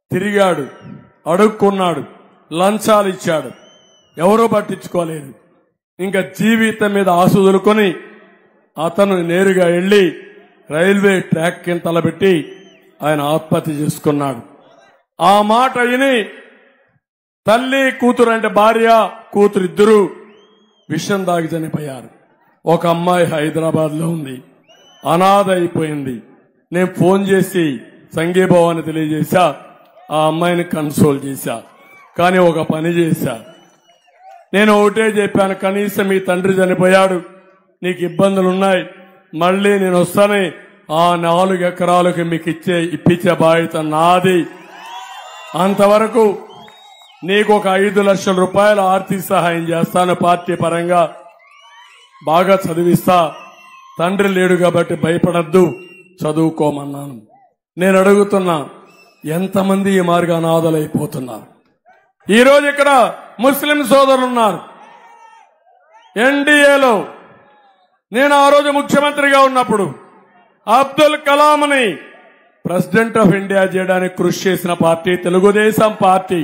తిరిగాడు అడుక్కున్నాడు లంచాలు ఇచ్చాడు ఎవరూ పట్టించుకోలేదు ఇంకా జీవితం మీద ఆశ వదులుకొని అతను నేరుగా వెళ్లి రైల్వే ట్రాక్ కింద తలబెట్టి ఆయన ఆత్మహత్య చేసుకున్నాడు ఆ మాట విని తల్లి కూతురు అంటే భార్య కూతురు ఇద్దరు విషం దాగి చనిపోయారు ఒక అమ్మాయి హైదరాబాద్ లో ఉంది అనాథ అయిపోయింది నేను ఫోన్ చేసి సంఘీభావాన్ని తెలియజేశా ఆ అమ్మాయిని కన్సోల్ చేశా కానీ ఒక పని చేశా నేను ఒకటే చెప్పాను కనీసం మీ తండ్రి చనిపోయాడు నీకు ఇబ్బందులున్నాయి మళ్ళీ నేను వస్తానే ఆ నాలుగు ఎకరాలకు మీకు ఇచ్చే ఇప్పించే బాధ్యత నాది అంతవరకు నీకు ఒక ఐదు లక్షల రూపాయల ఆర్థిక సహాయం చేస్తాను పార్టీ పరంగా బాగా చదివిస్తా తండ్రి లేడు కాబట్టి భయపడద్దు చదువుకోమన్నాను నేను అడుగుతున్నా ఎంతమంది ఈ మార్గ అనాథలైపోతున్నారు ఈ రోజు ఇక్కడ ముస్లిం సోదరులు ఉన్నారు ఎన్డీఏలో నేను ఆ రోజు ముఖ్యమంత్రిగా ఉన్నప్పుడు అబ్దుల్ కలాంని ప్రెసిడెంట్ ఆఫ్ ఇండియా చేయడానికి కృషి చేసిన పార్టీ తెలుగుదేశం పార్టీ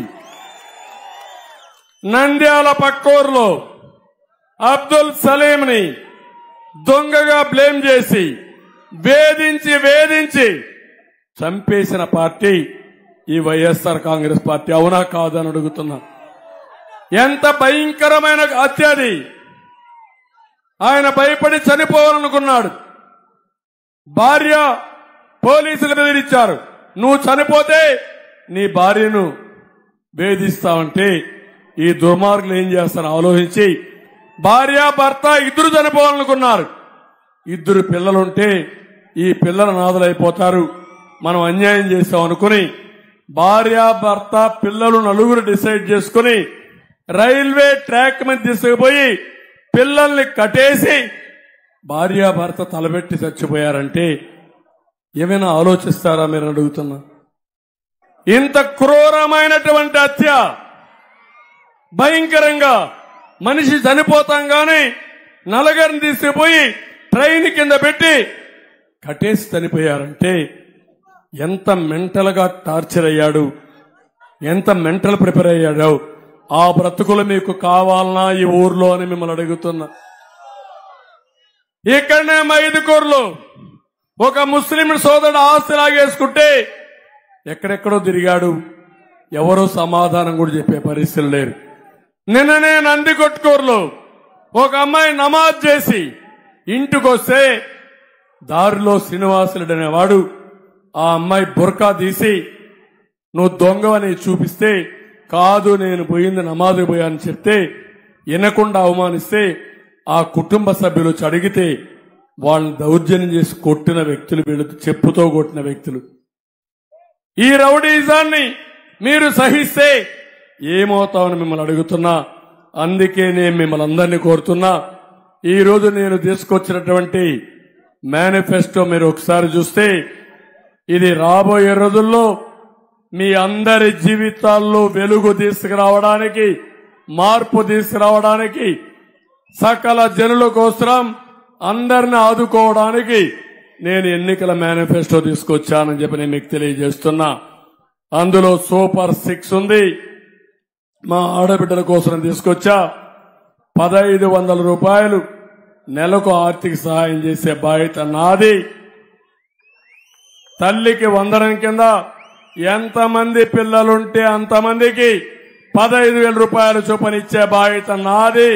నంద్యాల పక్కూరులో అబ్దుల్ సలీంని దొంగగా బ్లేమ్ చేసి వేధించి వేధించి చంపేసిన పార్టీ ఈ వైఎస్ఆర్ కాంగ్రెస్ పార్టీ అవునా కాదని అడుగుతున్నా ఎంత భయంకరమైన హత్య అది ఆయన భయపడి చనిపోవాలనుకున్నాడు భార్య పోలీసులు బెదిరించారు నువ్వు చనిపోతే నీ భార్యను వేధిస్తావంటే ఈ దుర్మార్గులు ఏం చేస్తారో ఆలోచించి భార్య భర్త ఇద్దరు చనిపోవాలనుకున్నారు ఇద్దరు పిల్లలుంటే ఈ పిల్లల నాదులైపోతారు మనం అన్యాయం చేస్తాం అనుకుని భార్య భర్త పిల్లలు నలుగురు డిసైడ్ చేసుకుని రైల్వే ట్రాక్ మీద తీసుకుపోయి పిల్లల్ని కట్టేసి భార్య భర్త తలబెట్టి చచ్చిపోయారంటే ఏమైనా ఆలోచిస్తారా మీరు అడుగుతున్నా ఇంత క్రూరమైనటువంటి హత్య భయంకరంగా మనిషి చనిపోతాం గాని నలగరిని తీసుకుపోయి ట్రైన్ కింద పెట్టి కట్టేసి చనిపోయారంటే ఎంత మెంటల్ గా టార్చర్ అయ్యాడు ఎంత మెంటల్ ప్రిపేర్ అయ్యాడు ఆ బ్రతుకులు మీకు కావాలనా ఈ ఊర్లో అని మిమ్మల్ని అడుగుతున్నా ఇక్కడనే మైదుకూరులో ఒక ముస్లిం సోదరుడు ఆస్తి లాగేసుకుంటే ఎక్కడెక్కడో తిరిగాడు ఎవరో సమాధానం కూడా చెప్పే పరిస్థితులు లేరు నిన్ననే నందికొట్కూరులో ఒక అమ్మాయి నమాజ్ చేసి ఇంటికొస్తే దారిలో శ్రీనివాసులుడు అనేవాడు ఆ అమ్మాయి బుర్కా తీసి నువ్వు దొంగవని చూపిస్తే కాదు నేను పోయింది నమాజ్ పోయాని చెప్తే వినకుండా అవమానిస్తే ఆ కుటుంబ సభ్యులు వచ్చి అడిగితే వాళ్ళని దౌర్జన్యం చేసి కొట్టిన వ్యక్తులు వీళ్ళు చెప్పుతో కొట్టిన వ్యక్తులు ఈ రౌడీజాన్ని మీరు సహిస్తే ఏమవుతామని మిమ్మల్ని అడుగుతున్నా అందుకే నేను మిమ్మల్ని అందరినీ కోరుతున్నా ఈ రోజు నేను తీసుకొచ్చినటువంటి మేనిఫెస్టో మీరు ఒకసారి చూస్తే ఇది రాబోయే రోజుల్లో మీ అందరి జీవితాల్లో వెలుగు తీసుకురావడానికి మార్పు తీసుకురావడానికి సకల జనుల కోసం అందరిని ఆదుకోవడానికి నేను ఎన్నికల మేనిఫెస్టో తీసుకొచ్చానని చెప్పి నేను మీకు తెలియజేస్తున్నా అందులో సూపర్ సిక్స్ ఉంది మా ఆడబిడ్డల కోసం తీసుకొచ్చా పదహైదు వందల రూపాయలు నెలకు ఆర్థిక సహాయం చేసే బాధ్యత నాది తల్లికి వందనం కింద ఎంతమంది పిల్లలుంటే అంతమందికి పదహైదు వేల రూపాయల చొప్పున ఇచ్చే బాధ్యత నాది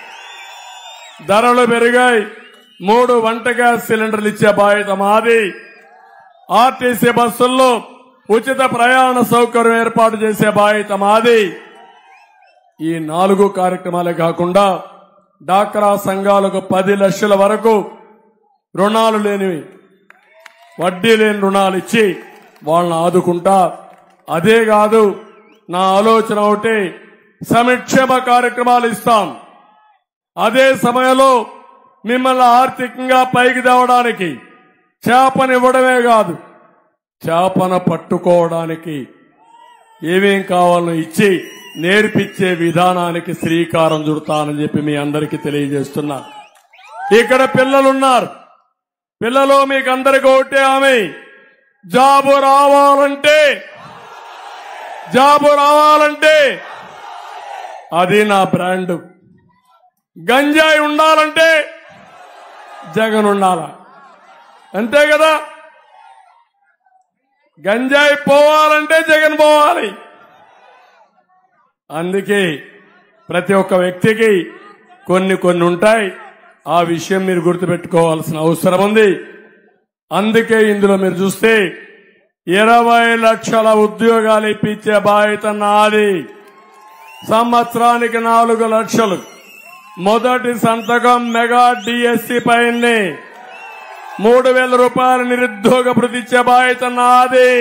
ధరలు పెరిగాయి మూడు వంట గ్యాస్ సిలిండర్లు ఇచ్చే బాధ్యత మాది ఆర్టీసీ బస్సుల్లో ఉచిత ప్రయాణ సౌకర్యం ఏర్పాటు చేసే బాధ్యత మాది ఈ నాలుగు కార్యక్రమాలే కాకుండా డాక్రా సంఘాలకు పది లక్షల వరకు రుణాలు లేనివి వడ్డీ లేని రుణాలు ఇచ్చి వాళ్ళని ఆదుకుంటా అదే కాదు నా ఆలోచన ఒకటి సంక్షేమ కార్యక్రమాలు ఇస్తాం అదే సమయంలో మిమ్మల్ని ఆర్థికంగా పైకి తేవడానికి చేపనివ్వడమే కాదు చేపన పట్టుకోవడానికి ఏమేం కావాలో ఇచ్చి నేర్పించే విధానానికి శ్రీకారం చుడతానని చెప్పి మీ అందరికీ తెలియజేస్తున్నా ఇక్కడ పిల్లలున్నారు పిల్లలు మీకు అందరికి ఒకటే ఆమె జాబు రావాలంటే జాబు రావాలంటే అది నా బ్రాండ్ గంజాయి ఉండాలంటే జగన్ ఉండాల అంతే కదా గంజాయి పోవాలంటే జగన్ పోవాలి అందుకే ప్రతి ఒక్క వ్యక్తికి కొన్ని కొన్ని ఉంటాయి ఆ విషయం మీరు గుర్తుపెట్టుకోవాల్సిన అవసరం ఉంది అందుకే ఇందులో మీరు చూస్తే ఇరవై లక్షల ఉద్యోగాలు ఇప్పించే బాధ్యత నాది సంవత్సరానికి నాలుగు లక్షలు మొదటి సంతకం మెగా డిఎస్సి పైనే మూడు వేల రూపాయల నిరుద్యోగ భృతి ఇచ్చే బాధ్యత నాది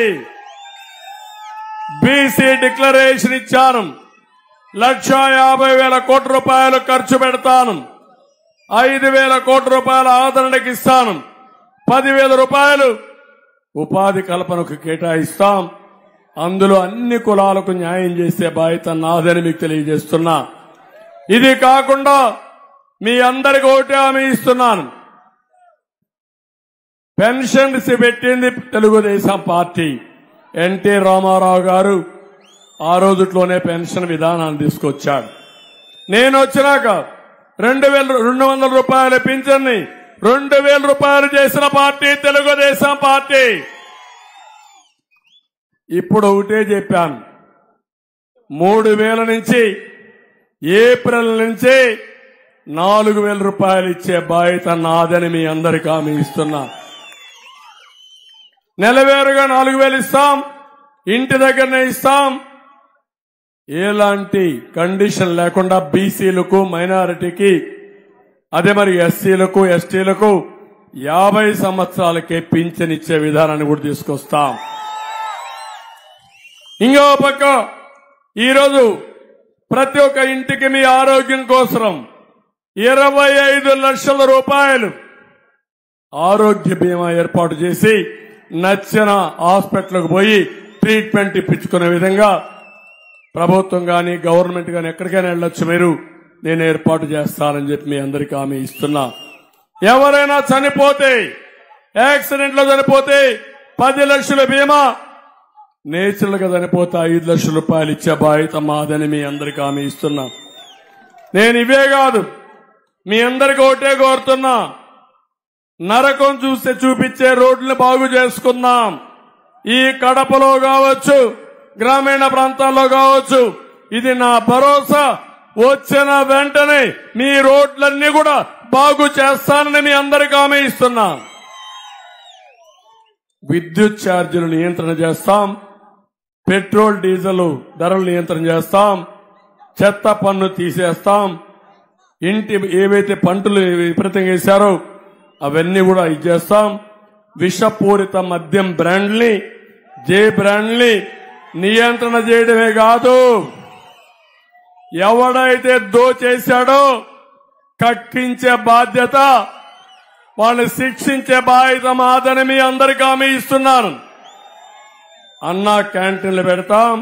బీసీ డిక్లరేషన్ ఇచ్చాను లక్ష యాభై వేల కోట్ల రూపాయలు ఖర్చు పెడతాను ఐదు వేల కోట్ల రూపాయల ఆదరణకి ఇస్తాను పదివేల రూపాయలు ఉపాధి కల్పనకు కేటాయిస్తాం అందులో అన్ని కులాలకు న్యాయం చేసే బాధ్యత నాదని మీకు తెలియజేస్తున్నా ఇది కాకుండా మీ అందరికి ఒకటే హామీ ఇస్తున్నాను పెన్షన్స్ పెట్టింది తెలుగుదేశం పార్టీ ఎన్టీ రామారావు గారు ఆ రోజుట్లోనే పెన్షన్ విధానాన్ని తీసుకొచ్చాడు నేను వచ్చినాక రెండు వేల రెండు వందల రూపాయల పింఛన్ని రెండు వేల రూపాయలు చేసిన పార్టీ తెలుగుదేశం పార్టీ ఇప్పుడు ఒకటే చెప్పాను మూడు వేల నుంచి ఏప్రిల్ నుంచి నాలుగు వేల రూపాయలు ఇచ్చే బాధ్యత నాదని మీ అందరికీ హామీ ఇస్తున్నా నెలవేరుగా నాలుగు వేలు ఇస్తాం ఇంటి దగ్గరనే ఇస్తాం ఎలాంటి కండిషన్ లేకుండా బీసీలకు మైనారిటీకి అదే మరి ఎస్సీలకు ఎస్టీలకు యాభై సంవత్సరాలకే పింఛన్ ఇచ్చే విధానాన్ని కూడా తీసుకొస్తాం ఇంకో పక్క ఈరోజు ప్రతి ఒక్క ఇంటికి మీ ఆరోగ్యం కోసం ఇరవై ఐదు లక్షల రూపాయలు ఆరోగ్య బీమా ఏర్పాటు చేసి నచ్చిన హాస్పిటల్కి పోయి ట్రీట్మెంట్ ఇప్పించుకునే విధంగా ప్రభుత్వం గాని గవర్నమెంట్ గాని ఎక్కడికైనా వెళ్ళొచ్చు మీరు నేను ఏర్పాటు చేస్తానని చెప్పి మీ అందరికీ హామీ ఇస్తున్నా ఎవరైనా చనిపోతే యాక్సిడెంట్ లో చనిపోతే పది లక్షల బీమా నేచురల్ గా చనిపోతే ఐదు లక్షల రూపాయలు ఇచ్చే బాధ్యత మాదని మీ అందరికీ హామీ ఇస్తున్నా నేను ఇవే కాదు మీ అందరికీ ఒకటే కోరుతున్నా నరకం చూస్తే చూపించే రోడ్లు బాగు చేసుకుందాం ఈ కడపలో కావచ్చు గ్రామీణ ప్రాంతాల్లో కావచ్చు ఇది నా భరోసా వచ్చిన వెంటనే మీ రోడ్లన్నీ కూడా బాగు చేస్తానని మీ అందరికీ హామీ ఇస్తున్నా విద్యుత్ ఛార్జీలు నియంత్రణ చేస్తాం పెట్రోల్ డీజిల్ ధరలు నియంత్రణ చేస్తాం చెత్త పన్ను తీసేస్తాం ఇంటి ఏవైతే పంటలు విపరీతంగా వేశారో అవన్నీ కూడా ఇచ్చేస్తాం విషపూరిత మద్యం బ్రాండ్ని జే బ్రాండ్ని నియంత్రణ చేయడమే కాదు ఎవడైతే దోచేశాడో కక్కించే బాధ్యత వాళ్ళని శిక్షించే బాధ్యత మాదని మీ అందరికీ హామీ ఇస్తున్నాను అన్నా క్యాంటీన్లు పెడతాం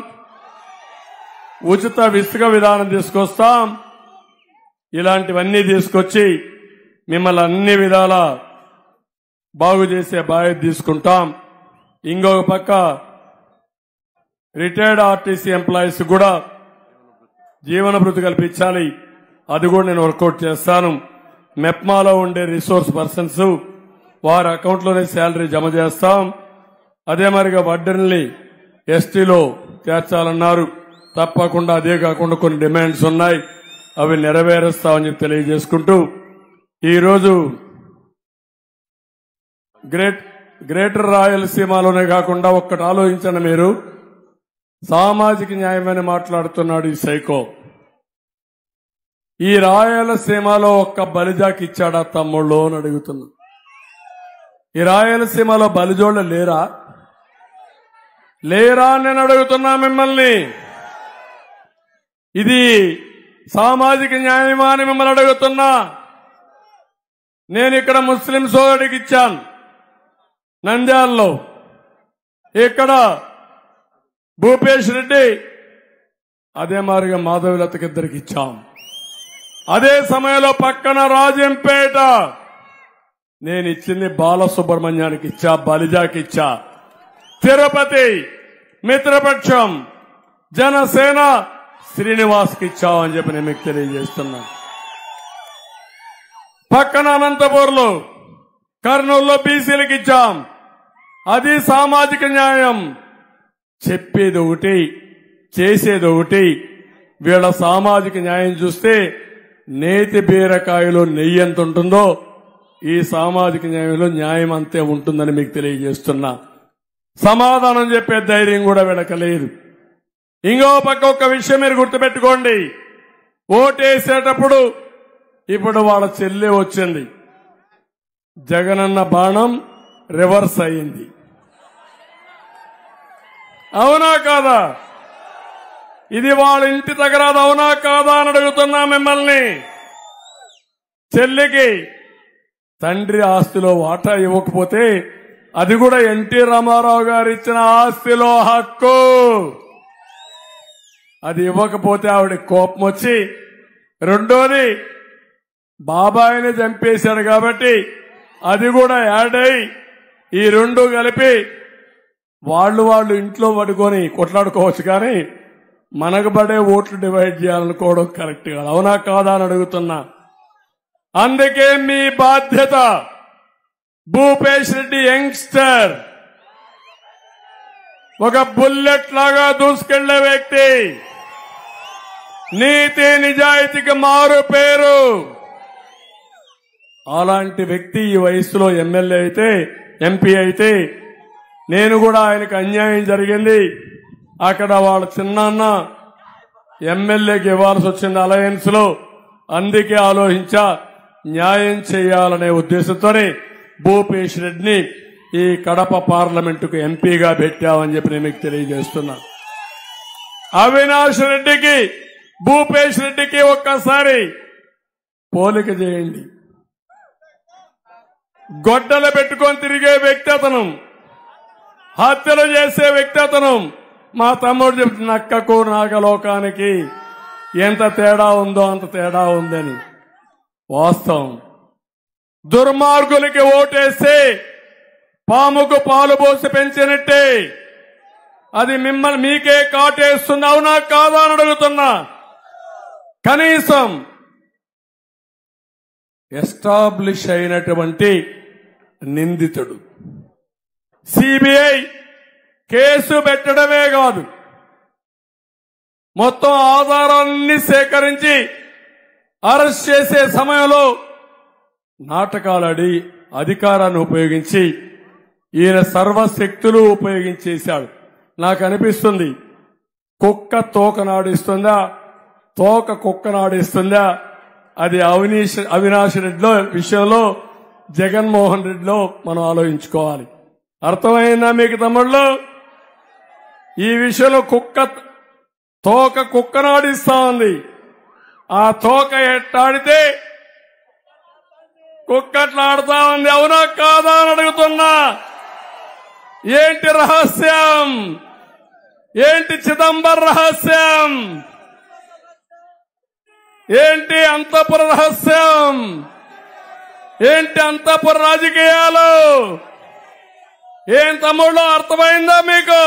ఉచిత విసుక విధానం తీసుకొస్తాం ఇలాంటివన్నీ తీసుకొచ్చి మిమ్మల్ని అన్ని విధాల బాగు చేసే బాధ్యత తీసుకుంటాం ఇంకొక పక్క రిటైర్డ్ ఆర్టీసీ ఎంప్లాయీస్ కూడా జీవన భృతి కల్పించాలి అది కూడా నేను వర్కౌట్ చేస్తాను మెప్మాలో ఉండే రిసోర్స్ పర్సన్స్ వారి అకౌంట్లోనే శాలరీ జమ చేస్తాం అదే మరిగా వడ్డర్ని ఎస్టీలో చేర్చాలన్నారు తప్పకుండా అదే కాకుండా కొన్ని డిమాండ్స్ ఉన్నాయి అవి నెరవేరుస్తామని చెప్పి తెలియజేసుకుంటూ ఈరోజు గ్రేట్ గ్రేటర్ రాయలసీమలోనే కాకుండా ఒక్కటి ఆలోచించండి మీరు సామాజిక న్యాయమని మాట్లాడుతున్నాడు ఈ సైకో ఈ రాయలసీమలో ఒక్క బలిజాకి ఇచ్చాడా తమ్ముళ్ళు అని అడుగుతున్నా ఈ రాయలసీమలో బలిజోళ్ళు లేరా లేరా అని నేను అడుగుతున్నా మిమ్మల్ని ఇది సామాజిక న్యాయమా అని మిమ్మల్ని అడుగుతున్నా నేను ఇక్కడ ముస్లిం సోదరుడికి ఇచ్చాను నంద్యాలలో ఇక్కడ భూపేష్ రెడ్డి అదే మాదిరిగా మాధవలతకి ఇద్దరికి ఇచ్చాం అదే సమయంలో పక్కన రాజంపేట నేను ఇచ్చింది బాలసుబ్రహ్మణ్యానికి ఇచ్చా బలిజాకి ఇచ్చా తిరుపతి మిత్రపక్షం జనసేన శ్రీనివాస్కి ఇచ్చామని చెప్పి నేను మీకు తెలియజేస్తున్నాను పక్కన అనంతపూర్లో కర్నూలులో బీసీలకు ఇచ్చాం అది సామాజిక న్యాయం చెప్పేది ఒకటి చేసేది ఒకటి వీళ్ళ సామాజిక న్యాయం చూస్తే నేతి బీరకాయలో నెయ్యి ఎంత ఉంటుందో ఈ సామాజిక న్యాయంలో న్యాయం అంతే ఉంటుందని మీకు తెలియజేస్తున్నా సమాధానం చెప్పే ధైర్యం కూడా వీళ్ళకి లేదు ఇంకో పక్క ఒక విషయం మీరు గుర్తుపెట్టుకోండి ఓటేసేటప్పుడు ఇప్పుడు వాళ్ళ చెల్లి వచ్చింది జగనన్న బాణం రివర్స్ అయింది అవునా కాదా ఇది వాళ్ళ ఇంటి దగ్గర అది అవునా కాదా అని అడుగుతున్నా మిమ్మల్ని చెల్లికి తండ్రి ఆస్తిలో వాటా ఇవ్వకపోతే అది కూడా ఎన్టీ రామారావు గారు ఇచ్చిన ఆస్తిలో హక్కు అది ఇవ్వకపోతే ఆవిడ కోపం వచ్చి రెండోది బాబాయిని చంపేశాడు కాబట్టి అది కూడా యాడ్ అయి ఈ రెండు కలిపి వాళ్ళు వాళ్ళు ఇంట్లో పడుకొని కొట్లాడుకోవచ్చు కానీ మనకు పడే ఓట్లు డివైడ్ చేయాలనుకోవడం కరెక్ట్ కాదు అవునా కాదా అని అడుగుతున్నా అందుకే మీ బాధ్యత భూపేష్ రెడ్డి యంగ్స్టర్ ఒక బుల్లెట్ లాగా దూసుకెళ్లే వ్యక్తి నీతి నిజాయితీకి మారు పేరు అలాంటి వ్యక్తి ఈ వయసులో ఎమ్మెల్యే అయితే ఎంపీ అయితే నేను కూడా ఆయనకు అన్యాయం జరిగింది అక్కడ వాళ్ళ చిన్నాన్న ఎమ్మెల్యేకి ఇవ్వాల్సి వచ్చింది అలయన్స్ లో అందుకే ఆలోచించా న్యాయం చేయాలనే ఉద్దేశంతోనే భూపేష్ రెడ్డిని ఈ కడప పార్లమెంటుకు ఎంపీగా పెట్టామని చెప్పి నేను మీకు తెలియజేస్తున్నా అవినాష్ రెడ్డికి భూపేష్ రెడ్డికి ఒక్కసారి పోలిక చేయండి గొడ్డలు పెట్టుకొని తిరిగే వ్యక్తి అతను హత్యలు చేసే వ్యక్తి అతను మా తమ్ముడు చెప్తున్న నక్కకు నాగలోకానికి ఎంత తేడా ఉందో అంత తేడా ఉందని వాస్తవం దుర్మార్గులకి ఓటేస్తే పాముకు పాలు పోసి పెంచినట్టే అది మిమ్మల్ని మీకే కాటేస్తుంది అవునా కాదా అని అడుగుతున్నా కనీసం ఎస్టాబ్లిష్ అయినటువంటి నిందితుడు సిబిఐ కేసు పెట్టడమే కాదు మొత్తం ఆధారాన్ని సేకరించి అరెస్ట్ చేసే సమయంలో నాటకాలాడి అధికారాన్ని ఉపయోగించి ఈయన సర్వశక్తులు ఉపయోగించేశాడు నాకు అనిపిస్తుంది కుక్క తోక నాడిస్తుందా తోక కుక్క నాడిస్తుందా అది అవినీష్ అవినాష్ రెడ్డిలో విషయంలో జగన్మోహన్ రెడ్డిలో మనం ఆలోచించుకోవాలి అర్థమైందా మీకు తమ్ముళ్ళు ఈ విషయంలో కుక్క తోక కుక్కనాడిస్తా ఉంది ఆ తోక ఎట్టాడితే కుక్కట్లాడుతా ఉంది అవునా కాదా అని అడుగుతున్నా ఏంటి రహస్యం ఏంటి చిదంబర రహస్యం ఏంటి అంతపుర రహస్యం ఏంటి అంతపుర రాజకీయాలు ఏం తమ్ముళ్ళు అర్థమైందా మీకు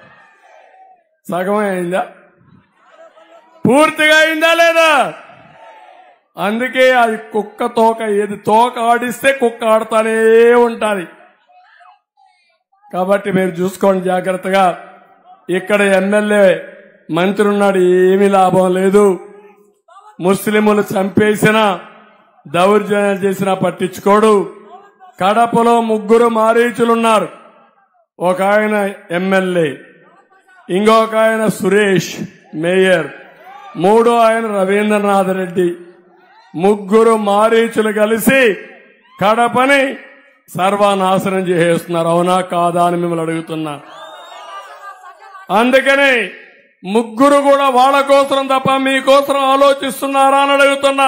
సగమే అయిందా పూర్తిగా అయిందా లేదా అందుకే అది కుక్క తోక ఏది తోక ఆడిస్తే కుక్క ఆడుతానే ఉండాలి కాబట్టి మీరు చూసుకోండి జాగ్రత్తగా ఇక్కడ ఎమ్మెల్యే మంత్రి ఉన్నాడు ఏమీ లాభం లేదు ముస్లింలు చంపేసిన దౌర్జన్యం చేసినా పట్టించుకోడు కడపలో ముగ్గురు మారీచులున్నారు ఒక ఆయన ఎమ్మెల్యే ఇంకొక ఆయన సురేష్ మేయర్ మూడో ఆయన రవీంద్రనాథ్ రెడ్డి ముగ్గురు మారీచులు కలిసి కడపని సర్వనాశనం చేసేస్తున్నారు అవునా కాదా అని మిమ్మల్ని అడుగుతున్నా అందుకని ముగ్గురు కూడా వాళ్ళ కోసం తప్ప మీకోసం ఆలోచిస్తున్నారా అని అడుగుతున్నా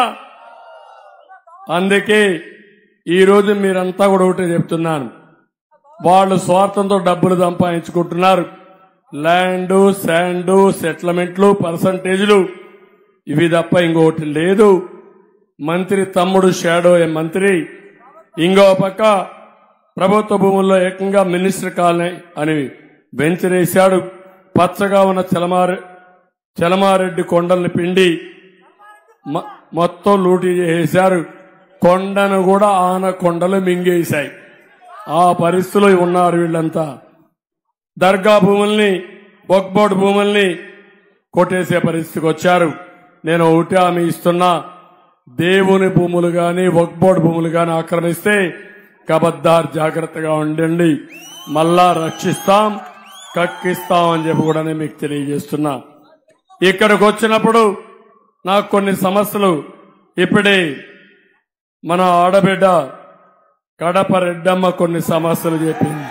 అందుకే ఈ రోజు మీరంతా కూడా ఒకటే చెప్తున్నాను వాళ్ళు స్వార్థంతో డబ్బులు సంపాదించుకుంటున్నారు ల్యాండ్ శాండ్ సెటిల్మెంట్లు పర్సంటేజ్లు ఇవి తప్ప ఇంకొకటి లేదు మంత్రి తమ్ముడు షాడో ఏ మంత్రి ఇంకో పక్క ప్రభుత్వ భూముల్లో ఏకంగా మినిస్టర్ కాలనీ అని వెంచరేశాడు పచ్చగా ఉన్న చలమారు చలమారెడ్డి కొండల్ని పిండి మ- మొత్తం లూటీ చేశారు కొండను కూడా ఆన కొండలు మింగేశాయి ఆ పరిస్థితిలో ఉన్నారు వీళ్ళంతా దర్గా భూముల్ని వక్బోర్డ్ భూముల్ని కొట్టేసే పరిస్థితికి వచ్చారు నేను ఒకటి హామీ ఇస్తున్నా దేవుని భూములు గాని వక్బోర్డ్ భూములు గాని ఆక్రమిస్తే కబద్దార్ జాగ్రత్తగా ఉండండి మళ్ళా రక్షిస్తాం కక్కిస్తాం అని చెప్పి కూడా నేను మీకు తెలియజేస్తున్నా ఇక్కడికి వచ్చినప్పుడు నాకు కొన్ని సమస్యలు ఇప్పుడే మన ఆడబిడ్డ కడప రెడ్డమ్మ కొన్ని సమస్యలు చెప్పింది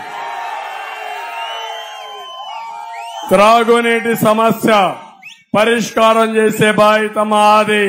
త్రాగునీటి సమస్య పరిష్కారం చేసే బాధ్యత మాది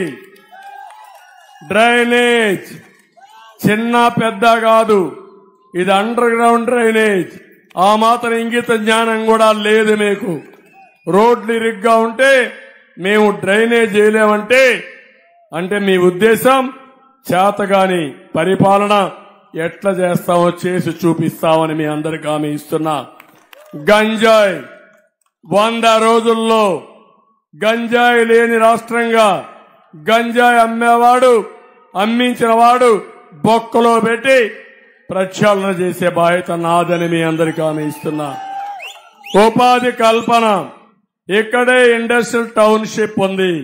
డ్రైనేజ్ చిన్న పెద్ద కాదు ఇది అండర్ గ్రౌండ్ డ్రైనేజ్ ఆ మాత్రం ఇంగిత జ్ఞానం కూడా లేదు మీకు రోడ్లు ఇరుగ్గా ఉంటే మేము డ్రైనేజ్ చేయలేమంటే అంటే మీ ఉద్దేశం చేతగాని పరిపాలన ఎట్లా చేస్తామో చేసి చూపిస్తామని మీ అందరికి హామీ ఇస్తున్నా గంజాయి వంద రోజుల్లో గంజాయి లేని రాష్ట్రంగా గంజాయి అమ్మేవాడు అమ్మించిన వాడు బొక్కలో పెట్టి ప్రక్షాళన చేసే బాధ్యత నాదని మీ అందరికీ హామీ ఇస్తున్నా ఉపాధి కల్పన ఇక్కడే ఇండస్ట్రియల్ టౌన్షిప్ ఉంది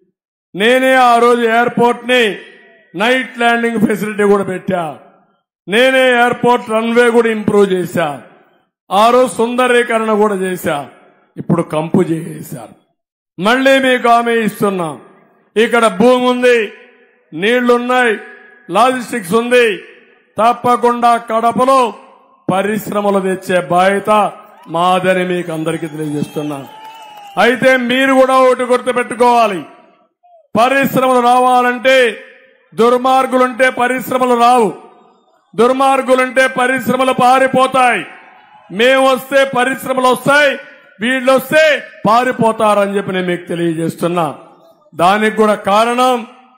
నేనే ఆ రోజు ఎయిర్పోర్ట్ ని నైట్ ల్యాండింగ్ ఫెసిలిటీ కూడా పెట్టా నేనే ఎయిర్పోర్ట్ రన్వే కూడా ఇంప్రూవ్ చేశా ఆ రోజు సుందరీకరణ కూడా చేశా ఇప్పుడు కంపు చేశారు మళ్ళీ మీకు హామీ ఇస్తున్నాం ఇక్కడ భూమి ఉంది నీళ్లున్నాయి లాజిస్టిక్స్ ఉంది తప్పకుండా కడపలో పరిశ్రమలు తెచ్చే బాధ్యత మాదని మీకు అందరికీ తెలియజేస్తున్నా అయితే మీరు కూడా ఒకటి గుర్తుపెట్టుకోవాలి పరిశ్రమలు రావాలంటే దుర్మార్గులుంటే పరిశ్రమలు రావు దుర్మార్గులుంటే పరిశ్రమలు పారిపోతాయి మేము వస్తే పరిశ్రమలు వస్తాయి వీళ్ళు వస్తే పారిపోతారని చెప్పి నేను మీకు తెలియజేస్తున్నా దానికి కూడా కారణం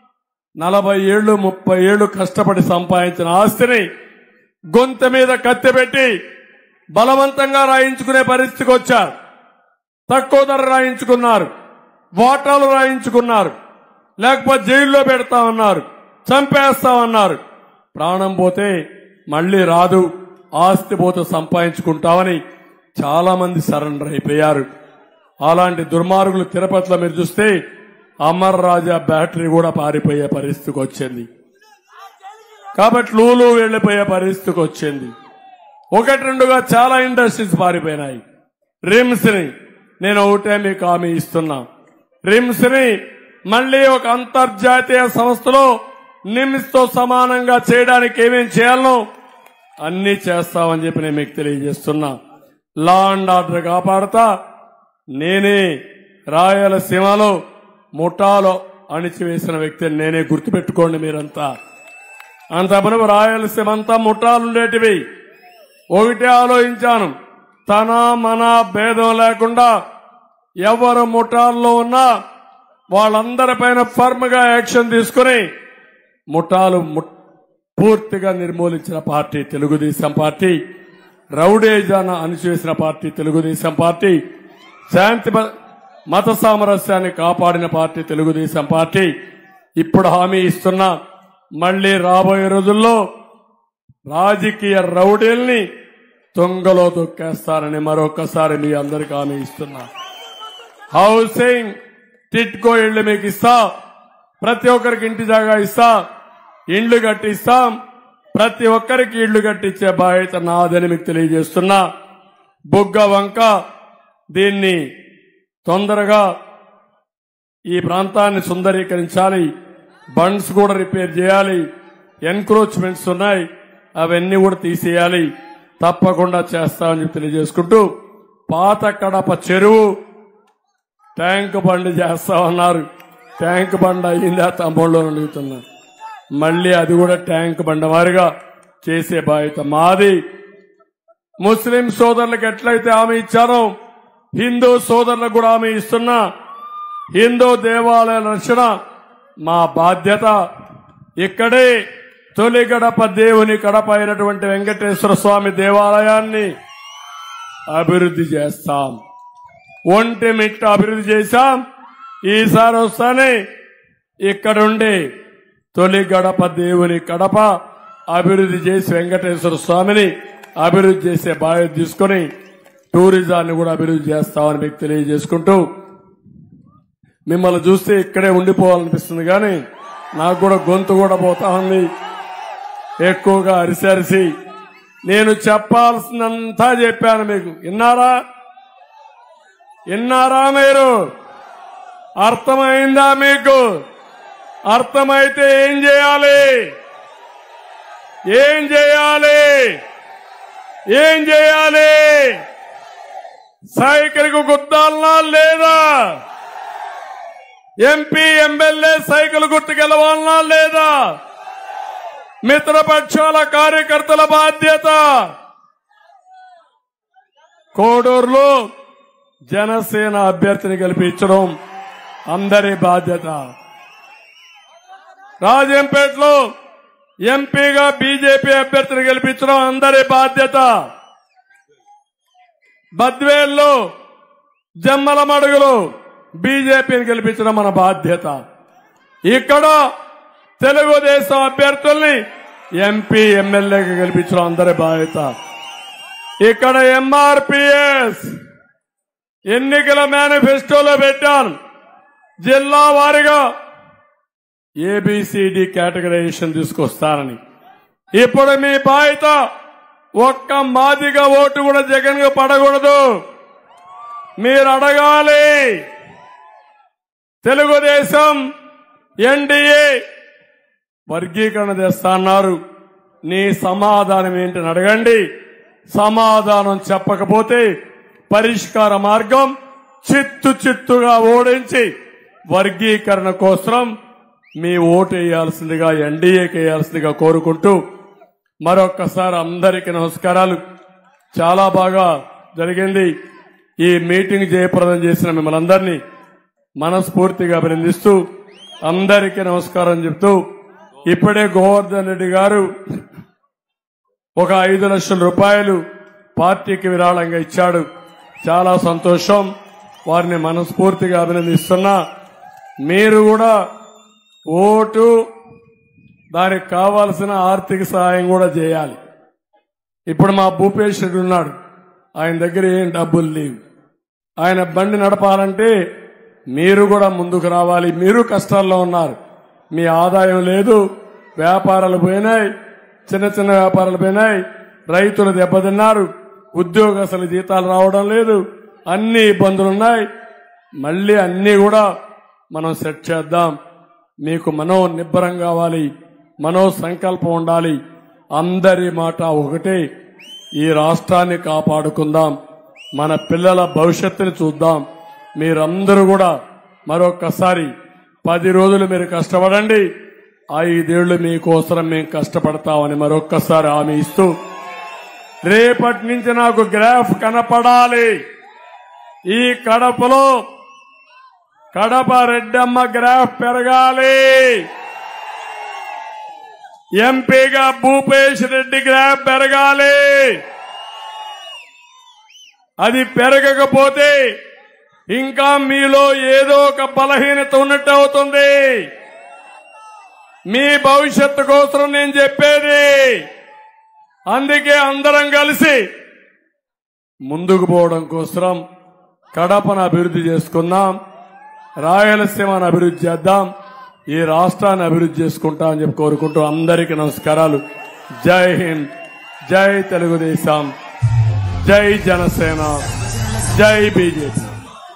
నలభై ఏళ్లు ముప్పై ఏళ్లు కష్టపడి సంపాదించిన ఆస్తిని గొంత మీద కత్తి పెట్టి బలవంతంగా రాయించుకునే పరిస్థితికి వచ్చారు తక్కువ ధర రాయించుకున్నారు వాటాలు రాయించుకున్నారు లేకపోతే జైల్లో పెడతామన్నారు చంపేస్తామన్నారు ప్రాణం పోతే మళ్ళీ రాదు ఆస్తి పోతే సంపాదించుకుంటామని చాలా మంది సరెండర్ అయిపోయారు అలాంటి దుర్మార్గులు తిరుపతిలో మీరు చూస్తే అమర్ రాజా బ్యాటరీ కూడా పారిపోయే పరిస్థితికి వచ్చింది కాబట్టి లూలు వెళ్లిపోయే పరిస్థితికి వచ్చింది ఒకటి రెండుగా చాలా ఇండస్ట్రీస్ పారిపోయినాయి రిమ్స్ ని నేను ఒకటే మీకు హామీ ఇస్తున్నా రిమ్స్ ని మళ్ళీ ఒక అంతర్జాతీయ సంస్థలో నిమ్స్ తో సమానంగా చేయడానికి ఏమేం చేయాలనో అన్ని చేస్తామని చెప్పి నేను మీకు తెలియజేస్తున్నా లా అండ్ ఆర్డర్ కాపాడతా నేనే రాయలసీమలో ముఠాలో అణిచివేసిన వ్యక్తిని నేనే గుర్తుపెట్టుకోండి మీరంతా అంత మనకు రాయలసీమ అంతా ముఠాలుండేటివి ఒకటే ఆలోచించాను తన మన భేదం లేకుండా ఎవరు ముఠాల్లో ఉన్నా వాళ్ళందరిపైన ఫర్మ్ గా యాక్షన్ తీసుకుని ముఠాలు ము- పూర్తిగా నిర్మూలించిన పార్టీ తెలుగుదేశం పార్టీ రౌడేజాన అణిచివేసిన పార్టీ తెలుగుదేశం పార్టీ శాంతి బ- మత సామరస్యాన్ని కాపాడిన పార్టీ తెలుగుదేశం పార్టీ ఇప్పుడు హామీ ఇస్తున్నా మళ్లీ రాబోయే రోజుల్లో రాజకీయ రౌడీల్ని తొంగలో తొక్కేస్తారని మరొకసారి మీ అందరికి హామీ ఇస్తున్నా హౌసింగ్ టిట్కో ఇళ్లు మీకు ఇస్తా ప్రతి ఒక్కరికి ఇంటి జాగా ఇస్తా ఇండ్లు కట్టిస్తాం ప్రతి ఒక్కరికి ఇళ్లు కట్టించే బాధ్యత నాదని మీకు తెలియజేస్తున్నా బుగ్గ వంక దీన్ని తొందరగా ఈ ప్రాంతాన్ని సుందరీకరించాలి బండ్స్ కూడా రిపేర్ చేయాలి ఎన్క్రోచ్మెంట్స్ ఉన్నాయి అవన్నీ కూడా తీసేయాలి తప్పకుండా చేస్తామని చెప్పి తెలియజేసుకుంటూ పాత కడప చెరువు ట్యాంక్ బండ్ చేస్తామన్నారు ట్యాంక్ బండ్ అయ్యిందా తమ్ముళ్ళు అని అడుగుతున్నా మళ్ళీ అది కూడా ట్యాంక్ బండ వారిగా చేసే బాధ్యత మాది ముస్లిం సోదరులకు ఎట్లయితే హామీ ఇచ్చారో హిందూ సోదరులకు కూడా హామీ ఇస్తున్నా హిందూ దేవాలయాల రక్షణ మా బాధ్యత ఇక్కడే తొలి గడప దేవుని గడప అయినటువంటి వెంకటేశ్వర స్వామి దేవాలయాన్ని అభివృద్ధి చేస్తాం ఒంటి మిట్ట అభివృద్ధి చేశాం ఈసారి వస్తానే ఇక్కడుండి తొలి గడప దేవుని గడప అభివృద్ధి చేసి వెంకటేశ్వర స్వామిని అభివృద్ధి చేసే బాధ్యత తీసుకుని టూరిజాన్ని కూడా అభివృద్ధి చేస్తామని మీకు తెలియజేసుకుంటూ మిమ్మల్ని చూస్తే ఇక్కడే ఉండిపోవాలనిపిస్తుంది కానీ నాకు కూడా గొంతు కూడా పోతా ఉంది ఎక్కువగా అరిసి అరిసి నేను చెప్పాల్సినంతా చెప్పాను మీకు విన్నారా విన్నారా మీరు అర్థమైందా మీకు అర్థమైతే ఏం చేయాలి ఏం చేయాలి ఏం చేయాలి సైకిల్కు గుద్దాలనా లేదా ఎంపీ ఎమ్మెల్యే సైకిల్ గుర్తుకెళ్ళవాలనా లేదా మిత్రపక్షాల కార్యకర్తల బాధ్యత కోడూరులో జనసేన అభ్యర్థిని గెలిపించడం అందరి బాధ్యత రాజంపేటలో ఎంపీగా బీజేపీ అభ్యర్థిని గెలిపించడం అందరి బాధ్యత బద్వేల్లో జమ్మల మడుగులు బీజేపీని గెలిపించడం మన బాధ్యత ఇక్కడ తెలుగుదేశం అభ్యర్థుల్ని ఎంపీ ఎమ్మెల్యేగా గెలిపించడం అందరి బాధ్యత ఇక్కడ ఎంఆర్పిఎస్ ఎన్నికల మేనిఫెస్టోలో పెట్టాను జిల్లా వారీగా ఏబిసిడి కేటగరైజేషన్ తీసుకొస్తానని ఇప్పుడు మీ బాధ్యత ఒక్క మాదిగా ఓటు కూడా జగన్ కు పడకూడదు మీరు అడగాలి తెలుగుదేశం ఎన్డీఏ వర్గీకరణ తెస్తా అన్నారు నీ సమాధానం ఏంటని అడగండి సమాధానం చెప్పకపోతే పరిష్కార మార్గం చిత్తు చిత్తుగా ఓడించి వర్గీకరణ కోసం మీ ఓటు వేయాల్సిందిగా ఎన్డీఏకి వేయాల్సిందిగా కోరుకుంటూ మరొక్కసారి అందరికీ నమస్కారాలు చాలా బాగా జరిగింది ఈ మీటింగ్ జయప్రదం చేసిన మిమ్మల్ని అందరినీ మనస్ఫూర్తిగా అభినందిస్తూ అందరికీ నమస్కారం చెప్తూ ఇప్పుడే గోవర్ధన్ రెడ్డి గారు ఒక ఐదు లక్షల రూపాయలు పార్టీకి విరాళంగా ఇచ్చాడు చాలా సంతోషం వారిని మనస్ఫూర్తిగా అభినందిస్తున్నా మీరు కూడా ఓటు దానికి కావాల్సిన ఆర్థిక సహాయం కూడా చేయాలి ఇప్పుడు మా భూపేష్ రెడ్డి ఉన్నాడు ఆయన దగ్గర ఏం డబ్బులు లేవు ఆయన బండి నడపాలంటే మీరు కూడా ముందుకు రావాలి మీరు కష్టాల్లో ఉన్నారు మీ ఆదాయం లేదు వ్యాపారాలు పోయినాయి చిన్న చిన్న వ్యాపారాలు పోయినాయి రైతులు దెబ్బతిన్నారు ఉద్యోగస్తుల జీతాలు రావడం లేదు అన్ని ఇబ్బందులు ఉన్నాయి మళ్ళీ అన్ని కూడా మనం సెట్ చేద్దాం మీకు మనో నిబ్బరం కావాలి మనో సంకల్పం ఉండాలి అందరి మాట ఒకటే ఈ రాష్ట్రాన్ని కాపాడుకుందాం మన పిల్లల భవిష్యత్తుని చూద్దాం మీరందరూ కూడా మరొక్కసారి పది రోజులు మీరు కష్టపడండి ఐదేళ్లు మీకోసరం మేము కష్టపడతామని మరొక్కసారి హామీ ఇస్తూ రేపటి నుంచి నాకు గ్రాఫ్ కనపడాలి ఈ కడపలో కడప రెడ్డమ్మ గ్రాఫ్ పెరగాలి ఎంపీగా భూపేష్ రెడ్డి గ్రాఫ్ పెరగాలి అది పెరగకపోతే ఇంకా మీలో ఏదో ఒక బలహీనత ఉన్నట్టు అవుతుంది మీ భవిష్యత్తు కోసం నేను చెప్పేది అందుకే అందరం కలిసి ముందుకు పోవడం కోసం కడపను అభివృద్ధి చేసుకుందాం రాయలసీమను అభివృద్ధి చేద్దాం ఈ రాష్ట్రాన్ని అభివృద్ధి చేసుకుంటా అని చెప్పి కోరుకుంటూ అందరికీ నమస్కారాలు జై హింద్ జై తెలుగుదేశం జై జనసేన జై బీజేపీ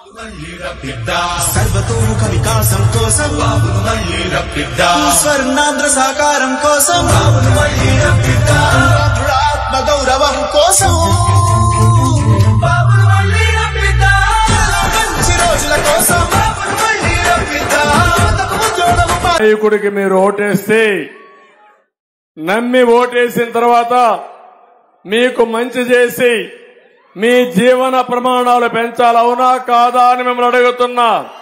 సర్వతోముఖ వికాసం కోసం స్వర్ణాంధ్ర సాకారం కోసం ఆత్మ గౌరవం కోసం మంచి రోజుల కోసం నాయకుడికి మీరు ఓటేస్తే నమ్మి ఓటేసిన తర్వాత మీకు మంచి చేసి మీ జీవన ప్రమాణాలు పెంచాలి అవునా కాదా అని మిమ్మల్ని అడుగుతున్నా